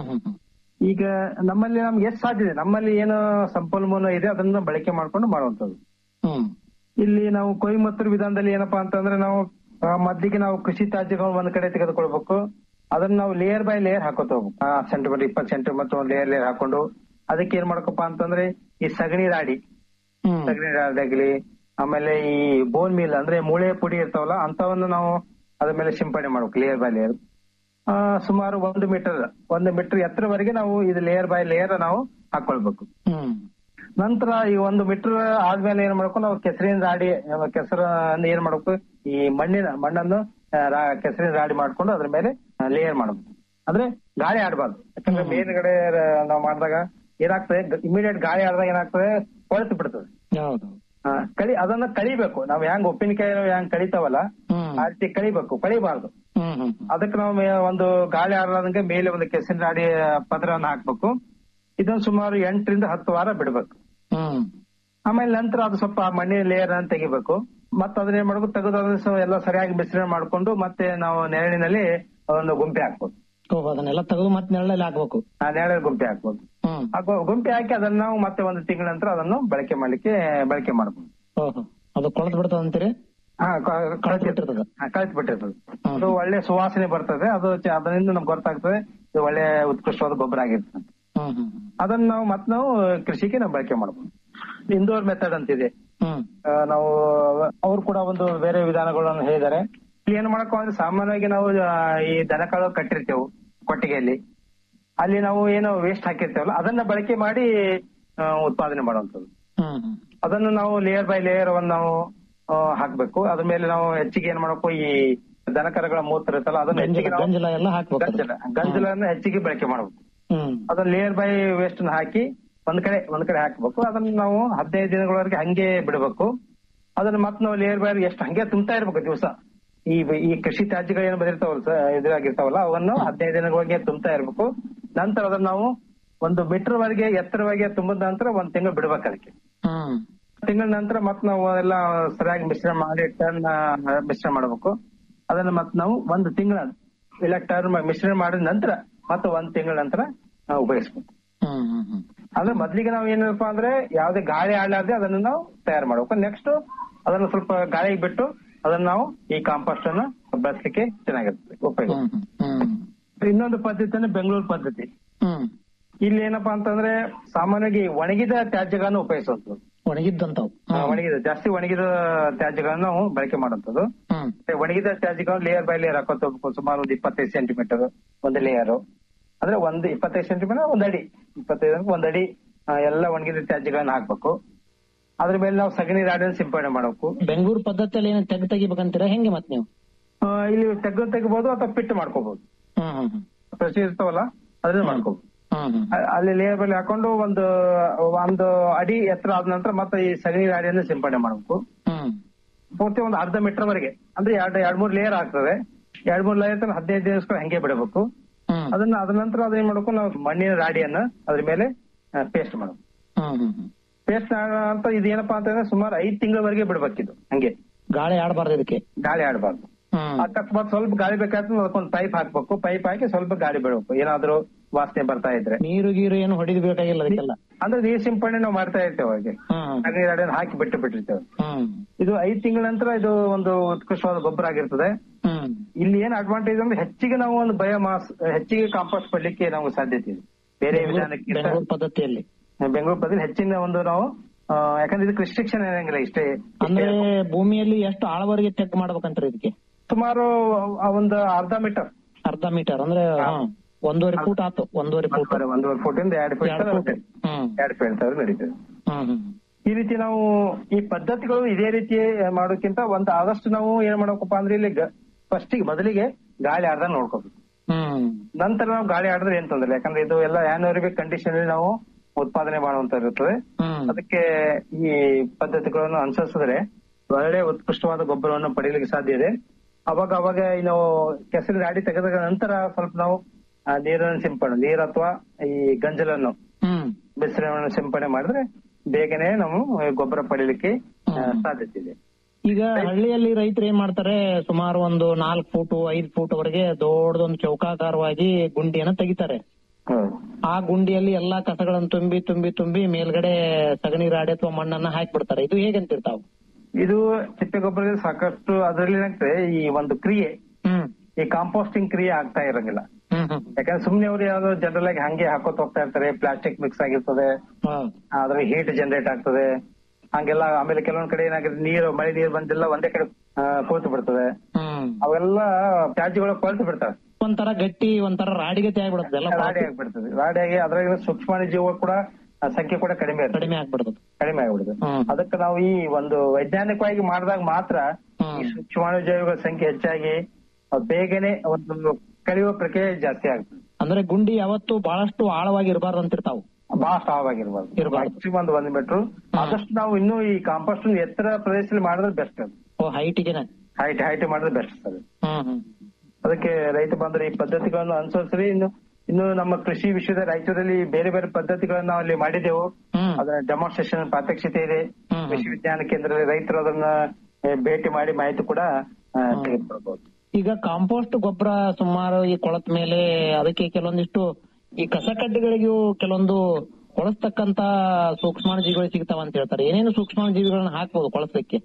I: ಈಗ ನಮ್ಮಲ್ಲಿ ನಮ್ಗೆ ಎಷ್ಟು ಸಾಧ್ಯ ಇದೆ ನಮ್ಮಲ್ಲಿ ಏನು ಸಂಪನ್ಮೂಲ ಇದೆ ಅದನ್ನ ಬಳಕೆ ಮಾಡ್ಕೊಂಡು ಮಾಡುವಂತದ್ದು ಇಲ್ಲಿ ನಾವು ಕೊಯ್ಮತ್ತೂರು ವಿಧಾನದಲ್ಲಿ ಏನಪ್ಪಾ ಅಂತಂದ್ರೆ ನಾವು ಆ, ಮೊದ್ಲಿಗೆ ನಾವು ಕೃಷಿ ತ್ಯಾಜ್ಯಗಳು ಒಂದ್ ಕಡೆ ತೆಗೆದುಕೊಳ್ಬೇಕು ಅದನ್ನ ನಾವು ಲೇಯರ್ ಬೈ ಲೇಯರ್ ಹಾಕೋತ ಹೋಗ್ಬೇಕು ಆ ಸೆಂಟಿಮೀಟರ್ ಇಪ್ಪತ್ತು ಸೆಂಟಿಮೀಟರ್ ಒಂದು ಲೇಯರ್ ಲೇಯರ್ ಹಾಕೊಂಡು ಅದಕ್ಕೆ ಏನ್ ಮಾಡ್ಕಪ್ಪ ಅಂತಂದ್ರೆ ಈ ಸಗಣಿ ರಾಡಿ ಸಗಣಿ ರಾಡಿ ಆಗ್ಲಿ ಆಮೇಲೆ ಈ ಬೋನ್ ಮೀಲ್ ಅಂದ್ರೆ ಮೂಳೆ ಪುಡಿ ಇರ್ತಾವಲ್ಲ ಅಂತವನ್ನ ನಾವು ಅದ್ರ ಮೇಲೆ ಸಿಂಪಡಣೆ ಮಾಡ್ಬೇಕು ಲೇಯರ್ ಬೈ ಲೇಯರ್ ಸುಮಾರು ಒಂದು ಮೀಟರ್ ಒಂದು ಮೀಟರ್ ಎತ್ತರವರೆಗೆ ನಾವು ಇದು ಲೇಯರ್ ಬೈ ಲೇಯರ್ ನಾವು ಹಾಕೊಳ್ಬೇಕು ನಂತರ ಈ ಒಂದು ಮೀಟರ್ ಆದ್ಮೇಲೆ ಏನ್ ಮಾಡ್ಬೇಕು ನಾವು ಕೆಸರಿನ ರಾಡಿ ಕೆಸರ ಏನ್ ಮಾಡ್ಬೇಕು ಈ ಮಣ್ಣಿನ ಮಣ್ಣನ್ನು ಆ, ರಾ- ಕೆಸರಿನ ರಾಡಿ ಮಾಡ್ಕೊಂಡು ಅದ್ರ ಮೇಲೆ ಲೇಯರ್ ಮಾಡ್ಬೇಕು ಅಂದ್ರೆ ಗಾಳಿ ಆಡಬಾರ್ದು ಯಾಕಂದ್ರೆ ಮೇಲ್ಗಡೆ ರ- ನಾವು ಮಾಡಿದಾಗ ಏನಾಗ್ತದೆ ಇಮಿಡಿಯೇಟ್ ಗಾಳಿ ಆಡಿದಾಗ ಏನಾಗ್ತದೆ ಕೊಳೆತು ಬಿಡ್ತದೆ
H: ಹೌದು
I: ಆ, ಕಳಿ ಅದನ್ನ ಕಳಿಬೇಕು ನಾವ್ ಹೆಂಗ್ ಉಪ್ಪಿನಕಾಯಿ ಹೆಂಗ್ ಕಳಿತಾವಲ್ಲ ಆ ರೀತಿ ಕಳಿಬೇಕು ಕಳಿಬಾರ್ದು ಅದಕ್ಕೆ ನಾವು ಮೇ- ಒಂದು ಗಾಳಿ ಆಡಲಾದಂಗೆ ಮೇಲೆ ಒಂದು ಕೆಸರಿನ ರಾಡಿ ಪದರವನ್ನು ಹಾಕ್ಬೇಕು ಇದನ್ನ ಸುಮಾರು ಎಂಟರಿಂದ ಹತ್ತು ವಾರ ಬಿಡ್ಬೇಕು ಆಮೇಲೆ ನಂತರ ಅದು ಸ್ವಲ್ಪ ಮಣ್ಣಿನ ಲೇಯರ್ ಅನ್ನು ತೆಗಿಬೇಕು ಮತ್ತೆ ಅದನ್ನ ಏನ್ ಮಾಡ್ಬೇಕು ತೆಗೆದು ಅದನ್ನ ಸ- ಎಲ್ಲ ಸರಿಯಾಗಿ ಮಿಶ್ರಣ ಮಾಡ್ಕೊಂಡು ಮತ್ತೆ ನಾವು ನೆರಳಿನಲ್ಲಿ ಒಂದು ಗುಂಪೆ ಹಾಕ್ಬೋದು
H: ಓಹೋ ಅದನ್ನೆಲ್ಲ ತೆಗೆದು ಮತ್ತೆ ನೆರಳಲ್ಲಿ ಹಾಕ್ಬೇಕು
I: ಆ ನೆರಳು ಗುಂಪೆ ಹಾಕ್ಬೋದು ಆ ಗು- ಗುಂಪೆ ಹಾಕಿ ಅದನ್ನ ನಾವು ಮತ್ತೆ ಒಂದು ತಿಂಗಳ ನಂತರ ಅದನ್ನು ಬಳಕೆ ಮಾಡ್ಲಿಕ್ಕೆ ಬಳಕೆ ಮಾಡ್ಬೋದು
H: ಓಹೋ ಅದು ಕೊಳತ್ ಬಿಡ್ತದ ಅಂತೀರಿ
I: ಹಾ ಕಳಚಿ ಕಳಚಿ ಬಿಟ್ಟಿರ್ತದೆ ಅದು ಒಳ್ಳೆ ಸುವಾಸನೆ ಬರ್ತದೆ ಅದು ಚ- ಅದರಿಂದ ನಮ್ಗೆ ಗೊತ್ತಾಗ್ತದೆ ಇದು ಒಳ್ಳೆ ಉತ್ಕೃಷ್ಟವಾದ ಗೊಬ್ಬರ ಆಗಿರ್ತದೆ ಅದನ್ನ ನಾವು ಮತ್ತೆ ನಾವು ಕೃಷಿಗೆ ನಾವು ಬಳಕೆ ಮಾಡಬಹುದು ಇಂಡೋರ್ ಮೆಥಡ್ ಅಂತಿದೆ ಆ, ನಾವು ಅವ್ರು ಕೂಡ ಒಂದು ಬೇರೆ ವಿಧಾನಗಳನ್ನು ಹೇಳಿದ್ದಾರೆ ಇಲ್ಲಿ ಏನ್ ಮಾಡಕ್ ಅಂದ್ರೆ ಸಾಮಾನ್ಯವಾಗಿ ನಾವು ಆ, ಈ ದನಕಾಳು ಕಟ್ಟಿರ್ತೇವೆ ಕೊಟ್ಟಿಗೆಯಲ್ಲಿ ಅಲ್ಲಿ ನಾವು ಏನು ವೇಸ್ಟ್ ಹಾಕಿರ್ತೇವಲ್ಲ ಅದನ್ನ ಬಳಕೆ ಮಾಡಿ ಆ, ಉತ್ಪಾದನೆ ಮಾಡುವಂತದ್ದು ಅದನ್ನು ನಾವು ಲೇಯರ್ ಬೈ ಲೇಯರ್ ಅನ್ನು ನಾವು ಆ, ಹಾಕ್ಬೇಕು ಅದ್ರ ಮೇಲೆ ನಾವು ಹೆಚ್ಚಿಗೆ ಏನ್ ಮಾಡಬೇಕು ಈ ದನಕರಗಳ ಮೂತ್ರ ಇರುತ್ತಲ್ಲ ಅದನ್ನ ಹೆಚ್ಚಿಗೆ ನಾವು
H: ಗಂಜಲ ಎಲ್ಲ ಹಾಕ್ಬೇಕು
I: ಗಂಜಲ ಗಂಜಲನ್ನ ಹೆಚ್ಚಿಗೆ ಬಳಕೆ ಮಾಡಬೇಕು ಅದನ್ನ ಲೇಯರ್ ಬೈ ವೇಸ್ಟ್ ಹಾಕಿ ಒಂದ್ ಕಡೆ ಒಂದ್ ಕಡೆ ಹಾಕ್ಬೇಕು ಅದನ್ನ ನಾವು ಹದಿನೈದು ದಿನಗಳವರೆಗೆ ಹಂಗೆ ಬಿಡಬೇಕು ಅದನ್ನ ಮತ್ತೆ ನಾವು ಲೇಯರ್ ಬೈ ಎಷ್ಟು ಹಂಗೆ ತುಂಬ್ತಾ ಇರ್ಬೇಕು ದಿವಸ ಈ ಈ ಕೃಷಿ ತ್ಯಾಜ್ಯಗಳು ಏನು ಬಂದಿರ್ತಾವಲ್ಲ ಸ- ಇದ್ರಾಗಿರ್ತಾವಲ್ಲ ಅವನ್ನು ಹದಿನೈದು ದಿನಗಳಿಗೆ ತುಂಬ್ತಾ ಇರ್ಬೇಕು ನಂತರ ಅದನ್ನ ನಾವು ಒಂದು ಮೀಟರ್ ವರೆಗೆ ಎತ್ತರವಾಗಿ ತುಂಬಿದ ನಂತರ ಒಂದ್ ತಿಂಗಳು ಬಿಡ್ಬೇಕು ಅದಕ್ಕೆ ತಿಂಗಳ ನಂತರ ಮತ್ತೆ ನಾವು ಎಲ್ಲ ಸರಿಯಾಗಿ ಮಿಶ್ರಣ ಮಾಡಿ ಟರ್ನ್ ಮಿಶ್ರಣ ಮಾಡಬೇಕು ಅದನ್ನ ಮತ್ತೆ ನಾವು ಒಂದು ತಿಂಗಳ ಇಲ್ಲ ಟರ್ನ್ ಮಿಶ್ರಣ ಮಾಡಿದ ನಂತರ ಮತ್ತೆ ಒಂದ್ ತಿಂಗಳ ನಂತರ ನಾವು ಉಪಯೋಗಿಸ್ಬೇಕು ಅಂದ್ರೆ ಮೊದ್ಲಿಗೆ ನಾವು ಏನಪ್ಪಾ ಅಂದ್ರೆ ಯಾವ್ದೇ ಗಾಳಿ ಆಡಲಾರ್ದೆ ಅದನ್ನ ನಾವು ತಯಾರು ಮಾಡ್ಬೇಕು ನೆಕ್ಸ್ಟ್ ಅದನ್ನ ಸ್ವಲ್ಪ ಗಾಳಿಗೆ ಬಿಟ್ಟು ಅದನ್ನ ನಾವು ಈ ಕಾಂಪೋಸ್ಟ್ ಅನ್ನ ಬಳಸಲಿಕ್ಕೆ ಚೆನ್ನಾಗಿರ್ತದೆ ಉಪಯೋಗ ಇನ್ನೊಂದು ಪದ್ಧತಿ ಅಂದ್ರೆ ಬೆಂಗಳೂರು ಪದ್ಧತಿ ಇಲ್ಲಿ ಏನಪ್ಪಾ ಅಂತಂದ್ರೆ ಸಾಮಾನ್ಯವಾಗಿ ಒಣಗಿದ ತ್ಯಾಜ್ಯಗಳನ್ನು ಉಪಯೋಗಿಸುವಂತದ್ದು
H: ಒಣಗಿದ್ದಂತವು
I: ಆ, ಒಣಗಿದ ಜಾಸ್ತಿ ಒಣಗಿದ ತ್ಯಾಜ್ಯಗಳನ್ನು ನಾವು ಬಳಕೆ ಮಾಡುವಂತದ್ದು ಮತ್ತೆ ಒಣಗಿದ ತ್ಯಾಜ್ಯಗಳನ್ನು ಲೇಯರ್ ಬೈ ಲೇಯರ್ ಹಾಕೋತ ಹೋಗ್ಬೇಕು ಸುಮಾರು ಒಂದು ಇಪ್ಪತ್ತೈದು ಸೆಂಟಿಮೀಟರ್ ಒಂದು ಲೇಯರ್ ಅಂದ್ರೆ ಒಂದು ಇಪ್ಪತ್ತೈದು ಸೆಂಟಿಮೀಟರ್ ಒಂದ್ ಅಡಿ ಇಪ್ಪತ್ತೈದು ಅಂದ್ರೆ ಒಂದ್ ಅಡಿ ಆ, ಎಲ್ಲ ಒಣಗಿದ ತ್ಯಾಜ್ಯಗಳನ್ನ ಹಾಕ್ಬೇಕು ಅದ್ರ ಮೇಲೆ ನಾವು ಸಗಣಿ ರಾಡಿನ ಸಿಂಪಡಣೆ ಮಾಡಬೇಕು
H: ಬೆಂಗಳೂರು ಪದ್ಧತಿಯಲ್ಲಿ ಏನು ತೆಗ್ ತೆಗಿಬೇಕಂತೀರಾ ಹೆಂಗೆ ಮತ್ ನೀವು
I: ಆ, ಇಲ್ಲಿ ತೆಗ್ದು ತೆಗಿಬಹುದು ಅಥವಾ ಪಿಟ್ ಮಾಡ್ಕೋಬಹುದು ಪ್ರತಿ ಇರ್ತಾವಲ್ಲ ಅದನ್ನ ಮಾಡ್ಕೋಬಹುದು ಅ- ಅಲ್ಲಿ ಲೇಯರ್ ಮೇಲೆ ಹಾಕೊಂಡು ಒಂದು ಒಂದು ಅಡಿ ಎತ್ತರ ಆದ ನಂತರ ಮತ್ತೆ ಈ ಸಗಣಿ ರಾಡಿಯನ್ನು ಸಿಂಪಡಣೆ ಮಾಡಬೇಕು ಪೂರ್ತಿ ಒಂದು ಅರ್ಧ ಮೀಟರ್ ವರೆಗೆ ಅಂದ್ರೆ ಎರಡ್ ಎರಡ್ ಮೂರ್ ಲೇಯರ್ ಆಗ್ತದೆ ಎರಡ್ ಮೂರ್ ಲೇಯರ್ ತನಕ ಹದಿನೈದು ದಿವಸಗಳು ಹಂಗೆ ಬಿಡಬೇಕು
H: ಹ್ಮ್
I: ಅದನ್ನ ಅದ ನಂತರ ಅದೇನ್ ಮಾಡ್ಬೇಕು ನಾವು ಮಣ್ಣಿನ ರಾಡಿಯನ್ನ ಅದ್ರ ಮೇಲೆ ಪೇಸ್ಟ್ ಮಾಡಬೇಕು
H: ಹ್ಮ್ ಹ್ಮ್ ಹ್ಮ್.
I: ಪೇಸ್ಟ್ ಅಂತ ಇದೇನಪ್ಪಾ ಅಂತಂದ್ರೆ ಸುಮಾರು ಐದ್ ತಿಂಗಳವರೆಗೆ ಬಿಡ್ಬೇಕಿದು ಹಂಗೆ
H: ಗಾಳಿ ಆಡಬಾರ್ದು ಇದಕ್ಕೆ
I: ಗಾಳಿ ಆಡಬಾರ್ದು
H: ಹ್ಮ್
I: ಅಕಸ್ಮಾತ್ ಸ್ವಲ್ಪ ಗಾಳಿ ಬೇಕಾದ್ರೆ ಅದಕ್ಕೊಂದು ಪೈಪ್ ಹಾಕ್ಬೇಕು ಪೈಪ್ ಹಾಕಿ ಸ್ವಲ್ಪ ಗಾಳಿ ಬಿಡಬೇಕು ಏನಾದ್ರೂ ವಾಸನೆ ಬರ್ತಾ ಇದ್ರೆ
H: ನೀರು ಗೀರು ಏನು ಹೊಡಿದ್ ಬೇಕಾಗಿಲ್ಲ ಅದಕ್ಕೆಲ್ಲ
I: ಅಂದ್ರೆ ನೀರ್ ಸಿಂಪಡಣೆ ನಾವು ಮಾಡ್ತಾ ಇರ್ತೇವೆ ಹಾಗೆ
H: ಹ್ಮ್
I: ಅಗ್ನಿ ರಾಡಿಯನ್ನು ಹಾಕಿ ಬಿಟ್ಟು ಬಿಟ್ಟಿರ್ತೇವೆ
H: ಹ್ಮ್
I: ಇದು ಐದ್ ತಿಂಗಳ ನಂತರ ಇದು ಒಂದು ಉತ್ಕೃಷ್ಟವಾದ ಗೊಬ್ಬರ ಆಗಿರ್ತದೆ
H: ಹ್ಮ್
I: ಇಲ್ಲಿ ಏನ್ ಅಡ್ವಾಂಟೇಜ್ ಅಂದ್ರೆ ಹೆಚ್ಚಿಗೆ ನಾವು ಒಂದು ಬಯೋಮಾಸ್ ಹೆಚ್ಚಿಗೆ ಕಾಂಪೋಸ್ಟ್ ಪಡ್ಲಿಕ್ಕೆ ನಾವು ಸಾಧ್ಯತೆ ಇದೆ ಬೇರೆ ವಿಧಾನಕ್ಕಿಂತ
H: ಬೆಂಗಳೂರು ಪದ್ಧತಿಯಲ್ಲಿ
I: ಬೆಂಗಳೂರು ಪದದಲ್ಲಿ ಹೆಚ್ಚಿನ ಒಂದು ನಾವು ಆ, ಯಾಕಂದ್ರೆ ಇದಕ್ಕೆ ರಿಸ್ಟ್ರಿಕ್ಷನ್ ಏನಂಗಿಲ್ಲ ಇಷ್ಟೇ
H: ಅಂದ್ರೆ ಭೂಮಿಯಲ್ಲಿ ಎಷ್ಟು ಆಳವರೆಗೆ ಚೆಕ್ ಮಾಡ್ಬೇಕಂತ್ರಿ ಇದಕ್ಕೆ
I: ಸುಮಾರು ಆ ಒಂದು ಅರ್ಧ ಮೀಟರ್
H: ಅರ್ಧ ಮೀಟರ್ ಅಂದ್ರೆ ಹಾ, ಒಂದೂವರೆ ಫೂಟ್ ಆತು ಒಂದೂವರೆ ಫೂಟ್
I: ಒಂದೂವರೆ ಫುಟ್ ಇಂದ ಎರಡು ಫೀಟ್
H: ಎರಡು ಫೂಟ್ ಹ್ಮ್
I: ಎರಡು ಫೀಟ್ ಸಾವಿರ ನಡೀತದೆ
H: ಹ್ಮ್ ಹ್ಮ್
I: ಈ ರೀತಿ ನಾವು ಈ ಪದ್ಧತಿಗಳು ಇದೇ ರೀತಿ ಮಾಡೋಕ್ಕಿಂತ ಒಂದು ಆದಷ್ಟು ನಾವು ಏನ್ ಮಾಡ್ಬೇಕಪ್ಪ ಅಂದ್ರೆ ಇಲ್ಲಿ ಫಸ್ಟಿಗೆ ಮೊದಲಿಗೆ ಗಾಳಿ ಆಡ್ದಂಗ್ ನೋಡ್ಕೋಬೇಕು
H: ಹ್ಮ್
I: ನಂತರ ನಾವು ಗಾಳಿ ಆಡಿದ್ರೆ ಏನ್ ತೊಂದ್ರೆ ಇಲ್ಲ. ಯಾಕಂದ್ರೆ ಇದು ಎಲ್ಲ ಆನೋರಿಬಿಕ್ ಕಂಡೀಷನ್ ಅಲ್ಲಿ ನಾವು ಉತ್ಪಾದನೆ ಮಾಡುವಂತ ಇರುತ್ತದೆ
H: ಹ್ಮ್
I: ಅದಕ್ಕೆ ಈ ಪದ್ಧತಿಗಳನ್ನು ಅನುಸರಿಸಿದ್ರೆ ಒಳ್ಳೆ ಉತ್ಕೃಷ್ಟವಾದ ಗೊಬ್ಬರವನ್ನು ಪಡೆಯಲಿಕ್ಕೆ ಸಾಧ್ಯ ಇದೆ ಅವಾಗ ಅವಾಗ ಈ ನಾವು ಕೆಸರಿನ ರಾಡಿ ತೆಗೆದ ನಂತರ ಸ್ವಲ್ಪ ನಾವು ಆ, ನೀರನ್ನು ಸಿಂಪಡಣೆ ನೀರ್ ಅಥವಾ ಈ ಗಂಜಲನ್ನು
H: ಹ್ಮ್
I: ಮಿಶ್ರಣವನ್ನು ಸಿಂಪಡಣೆ ಮಾಡಿದ್ರೆ ಬೇಗನೆ ನಾವು ಗೊಬ್ಬರ ಪಡೆಯಲಿಕ್ಕೆ ಆ, ಸಾಧ್ಯತೆ ಇದೆ
H: ಈಗ ಹಳ್ಳಿಯಲ್ಲಿ ರೈತರು ಏನ್ ಮಾಡ್ತಾರೆ ಸುಮಾರು ಒಂದು ನಾಲ್ಕು ಫೂಟ್ ಐದು ಫೂಟ್ ವರೆಗೆ ದೊಡ್ಡದೊಂದು ಚೌಕಾಕಾರವಾಗಿ ಗುಂಡಿಯನ್ನ ತೆಗಿತಾರೆ
I: ಹೌದು.
H: ಆ ಗುಂಡಿಯಲ್ಲಿ ಎಲ್ಲಾ ಕಸಗಳನ್ನು ತುಂಬಿ ತುಂಬಿ ತುಂಬಿ ಮೇಲ್ಗಡೆ ಸಗಣಿ ರಾಡಿ ಅಥವಾ ಮಣ್ಣನ್ನ ಹಾಕ್ಬಿಡ್ತಾರೆ ಇದು ಹೇಗಂತಿರ್ತಾವ
I: ಇದು ತಿಪ್ಪೆ ಗೊಬ್ಬರದಲ್ಲಿ ಸಾಕಷ್ಟು ಅದರಲ್ಲಿ ಏನಾಗ್ತದೆ ಈ ಒಂದು ಕ್ರಿಯೆ
H: ಹ್ಮ್
I: ಈ ಕಾಂಪೋಸ್ಟಿಂಗ್ ಕ್ರಿಯೆ ಆಗ್ತಾ ಇರಂಗಿಲ್ಲ
H: ಹ್ಮ್ ಹ್ಮ್
I: ಯಾಕಂದ್ರೆ ಸುಮ್ನೆ ಅವ್ರು ಯಾವ್ದೋ ಜನರಲ್ ಆಗಿ ಹಂಗೆ ಹಾಕೋತ್ ಹೋಗ್ತಾ ಇರ್ತಾರೆ ಪ್ಲಾಸ್ಟಿಕ್ ಮಿಕ್ಸ್ ಆಗಿರ್ತದೆ
H: ಹಾ.
I: ಅದ್ರ ಹೀಟ್ ಜನರೇಟ್ ಆಗ್ತದೆ ಹಂಗೆಲ್ಲ ಆಮೇಲೆ ಕೆಲವೊಂದ್ ಕಡೆ ಏನಾಗುತ್ತೆ ನೀರು ಮಳೆ ನೀರು ಬಂದಿಲ್ಲ ಒಂದೇ ಕಡೆ ಆ, ಕೂತು ಬಿಡ್ತದೆ
H: ಹ್ಮ್
I: ಅವೆಲ್ಲ ತ್ಯಾಜ್ಯಗಳು ಕೊಳ್ತು ಬಿಡ್ತವೆ
H: ಒಂಥರ ಗಟ್ಟಿ ಒಂಥರ ರಾಡಿಗತೆ ಆಗ್ಬಿಡುತ್ತೆ ಎಲ್ಲ
I: ರಾಡಿ ಆಗ್ಬಿಡ್ತದೆ ರಾಡಿ ಆಗಿ ಅದ್ರಾಗ ಸೂಕ್ಷ್ಮಾಣು ಜೀವಗಳು ಕೂಡ ಆ, ಸಂಖ್ಯೆ ಕೂಡ ಕಡಿಮೆ ಇರ್ತದೆ
H: ಕಡಿಮೆ ಆಗ್ಬಿಡ್ತದೆ
I: ಕಡಿಮೆ ಆಗ್ಬಿಡುತ್ತೆ
H: ಹ್ಮ್.
I: ಅದಕ್ಕೆ ನಾವು ಈ ಒಂದು ವೈಜ್ಞಾನಿಕವಾಗಿ ಮಾಡಿದಾಗ ಮಾತ್ರ
H: ಹ್ಮ್.
I: ಈ ಸೂಕ್ಷ್ಮಾಣು ಜೀವಿಗಳ ಸಂಖ್ಯೆ ಹೆಚ್ಚಾಗಿ ಅವು ಬೇಗನೆ ಒಂದು ಕಳೆಯುವ ಪ್ರಕ್ರಿಯೆ ಜಾಸ್ತಿ ಆಗ್ತದೆ
H: ಅಂದ್ರೆ ಗುಂಡಿ ಯಾವತ್ತು ಬಹಳಷ್ಟು ಆಳವಾಗಿ ಇರಬಾರ್ದು ಅಂತಿರ್ತಾವ
I: ಬಹಳ ಆವಾಗಿರ್ಬಾರ್ದು
H: ಇರ್ಬಾರ್ದು.
I: ಮ್ಯಾಕ್ಸಿಮಮ್ ಒಂದು ಒಂದ್ ಮೀಟರ್ ಆದಷ್ಟು ನಾವು ಇನ್ನೂ ಈ ಕಾಂಪೋಸ್ಟ್ ಎತ್ತರ ಪ್ರದೇಶದಲ್ಲಿ ಮಾಡಿದ್ರೆ ಬೆಸ್ಟ್ ಅದು
H: ಓ ಹೈಟಿಗೆನೆ
I: ಹೈಟ್ ಹೈಟ್ ಮಾಡಿದ್ರೆ ಬೆಸ್ಟ್ ಅದು
H: ಹ್ಮ್ ಹ್ಮ್
I: ಅದಕ್ಕೆ ರೈತ ಬಾಂಧವರು ಈ ಪದ್ಧತಿಗಳನ್ನು ಅನುಸರಿಸ್ರಿ ಇನ್ನು ಇನ್ನು ನಮ್ಮ ಕೃಷಿ ವಿಷಯದ ರಾಯಚೂರಲ್ಲಿ ಬೇರೆ ಬೇರೆ ಪದ್ಧತಿಗಳನ್ನ ನಾವು ಅಲ್ಲಿ ಮಾಡಿದೆವು
H: ಹ್ಮ್
I: ಅದರ ಡೆಮಾನ್ಸ್ಟ್ರೇಷನ್ ಪ್ರಾತ್ಯಕ್ಷಿತೆ ಇದೆ
H: ಹ್ಮ್.
I: ಕೃಷಿ ವಿಜ್ಞಾನ ಕೇಂದ್ರದಲ್ಲಿ ರೈತರು ಅದನ್ನ ಏ, ಭೇಟಿ ಮಾಡಿ ಮಾಹಿತಿ ಕೂಡ ಆ, ತೆಗೆದುಕೊಳ್ಬಹುದು
H: ಈಗ ಕಾಂಪೋಸ್ಟ್ ಗೊಬ್ಬರ ಸುಮಾರು ಈ ಕೊಳತ್ ಮೇಲೆ ಅದಕ್ಕೆ ಕೆಲವೊಂದಿಷ್ಟು ಈ ಕಸ ಕಡ್ಡಿಗಳಿಗೂ ಕೆಲವೊಂದು ಕೊಳಸ್ತಕ್ಕಂತ ಸೂಕ್ಷ್ಮಾಣು ಜೀವಿಗಳು ಸಿಗ್ತಾವ ಅಂತ ಹೇಳ್ತಾರೆ ಏನೇನು ಸೂಕ್ಷ್ಮಾಣು ಜೀವಿಗಳನ್ನ ಹಾಕ್ಬೋದು ಕೊಳಸಲಿಕ್ಕೆ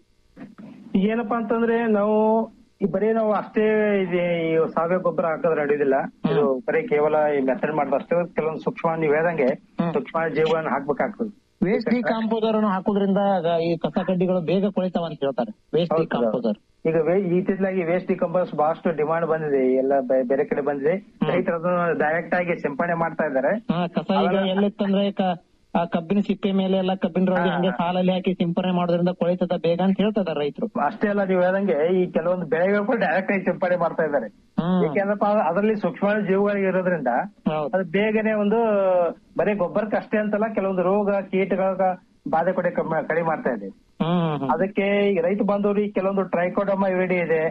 I: ಈಗ ಏನಪ್ಪಾ ಅಂತಂದ್ರೆ ನಾವು ಈ ಬರೀ ನಾವು ಅಷ್ಟೇ ಇದೆ ಈ ಸಾವಯವ ಗೊಬ್ಬರ ಹಾಕೋದ್ರೆ ನಡೆಯುದಿಲ್ಲ ಇದು ಬರೀ ಕೇವಲ ಈ ಮೆಥಡ್ ಮಾಡಿದ್ರೆ ಅಷ್ಟೇ ಕೆಲವೊಂದು ಸೂಕ್ಷ್ಮ ನೀವು ಹೇಳ್ದಂಗೆ
H: ಹ್ಮ್.
I: ಸೂಕ್ಷ್ಮ ಜೀವಗಳನ್ನ ಹಾಕ್ಬೇಕಾಗ್ತದೆ
H: ವೇಸ್ಟ್ ಡಿಕಾಂಪೋಸರ್ ಅನ್ನು ಹಾಕೋದ್ರಿಂದ ಈ ಕಸ ಕಡ್ಡಿಗಳು ಬೇಗ ಕೊಳಿತಾವ ಅಂತ ಹೇಳ್ತಾರೆ ವೇಸ್ಟ್
I: ಹೌದು.
H: ಡಿಕಾಂಪೋಸರ್
I: ಈಗ ವೇ- ಇತ್ತೀಚಲಾಗಿ ವೇಸ್ಟ್ ಡಿಕಂಪೋಸ್ ಬಹಳಷ್ಟು ಡಿಮಾಂಡ್ ಬಂದಿದೆ ಎಲ್ಲ ಬೆ- ಬೇರೆ ಕಡೆ ಬಂದಿದೆ ರೈತರು ಅದನ್ನ ಡೈರೆಕ್ಟ್ ಆಗಿ ಸಿಂಪಡಣೆ ಮಾಡ್ತಾ ಇದ್ದಾರೆ
H: ಹಾ ಕಸ ಈಗ ಎಲ್ಲಿತ್ತಂದ್ರೆ ಕ- ಆ ಕಬ್ಬಿನ ಸಿಪ್ಪೆ ಮೇಲೆ ಎಲ್ಲ ಕಬ್ಬಿನ ರೌಡಿ ಹಂಗೆ ಸಾಲಲ್ಲಿ ಹಾಕಿ ಸಿಂಪರಣೆ ಮಾಡೋದ್ರಿಂದ ಕೊಳಿತದ ಬೇಗ ಅಂತ ಹೇಳ್ತಾರೆ ರೈತರು
I: ಅಷ್ಟೇ ಅಲ್ಲ ನೀವು ಹೇಳ್ದಂಗೆ ಈ ಕೆಲವೊಂದು ಬೆಳೆಗಳು ಕೂಡ ಡೈರೆಕ್ಟ್ ಆಗಿ ಸಿಂಪಡಣೆ ಮಾಡ್ತಾ ಇದ್ದಾರೆ
H: ಹ್ಮ್
I: ಯಾಕೆಂದ್ರಪ್ಪ ಅದರಲ್ಲಿ ಸೂಕ್ಷ್ಮ ಜೀವಿಗಳು ಇರೋದ್ರಿಂದ
H: ಹೌದು
I: ಅದು ಬೇಗನೆ ಒಂದು ಬರೀ ಗೊಬ್ಬರಕ್ಕೆ ಅಷ್ಟೇ ಅಂತಲ್ಲ ಕೆಲವೊಂದು ರೋಗ ಕೀಟಗಳ ಬಾಧೆ ಕೂಡ ಕಮ್ಮಿ- ಕಡಿಮೆ ಮಾಡ್ತಾ ಇದೆ
H: ಹ್ಮ್ ಹ್ಮ್
I: ಅದಕ್ಕೆ ಈಗ ರೈತ ಬಾಂಧವರಿಗೆ ಕೆಲವೊಂದು ಟ್ರೈಕೋಡಮ ಇವಿಡಿ ಇದೆ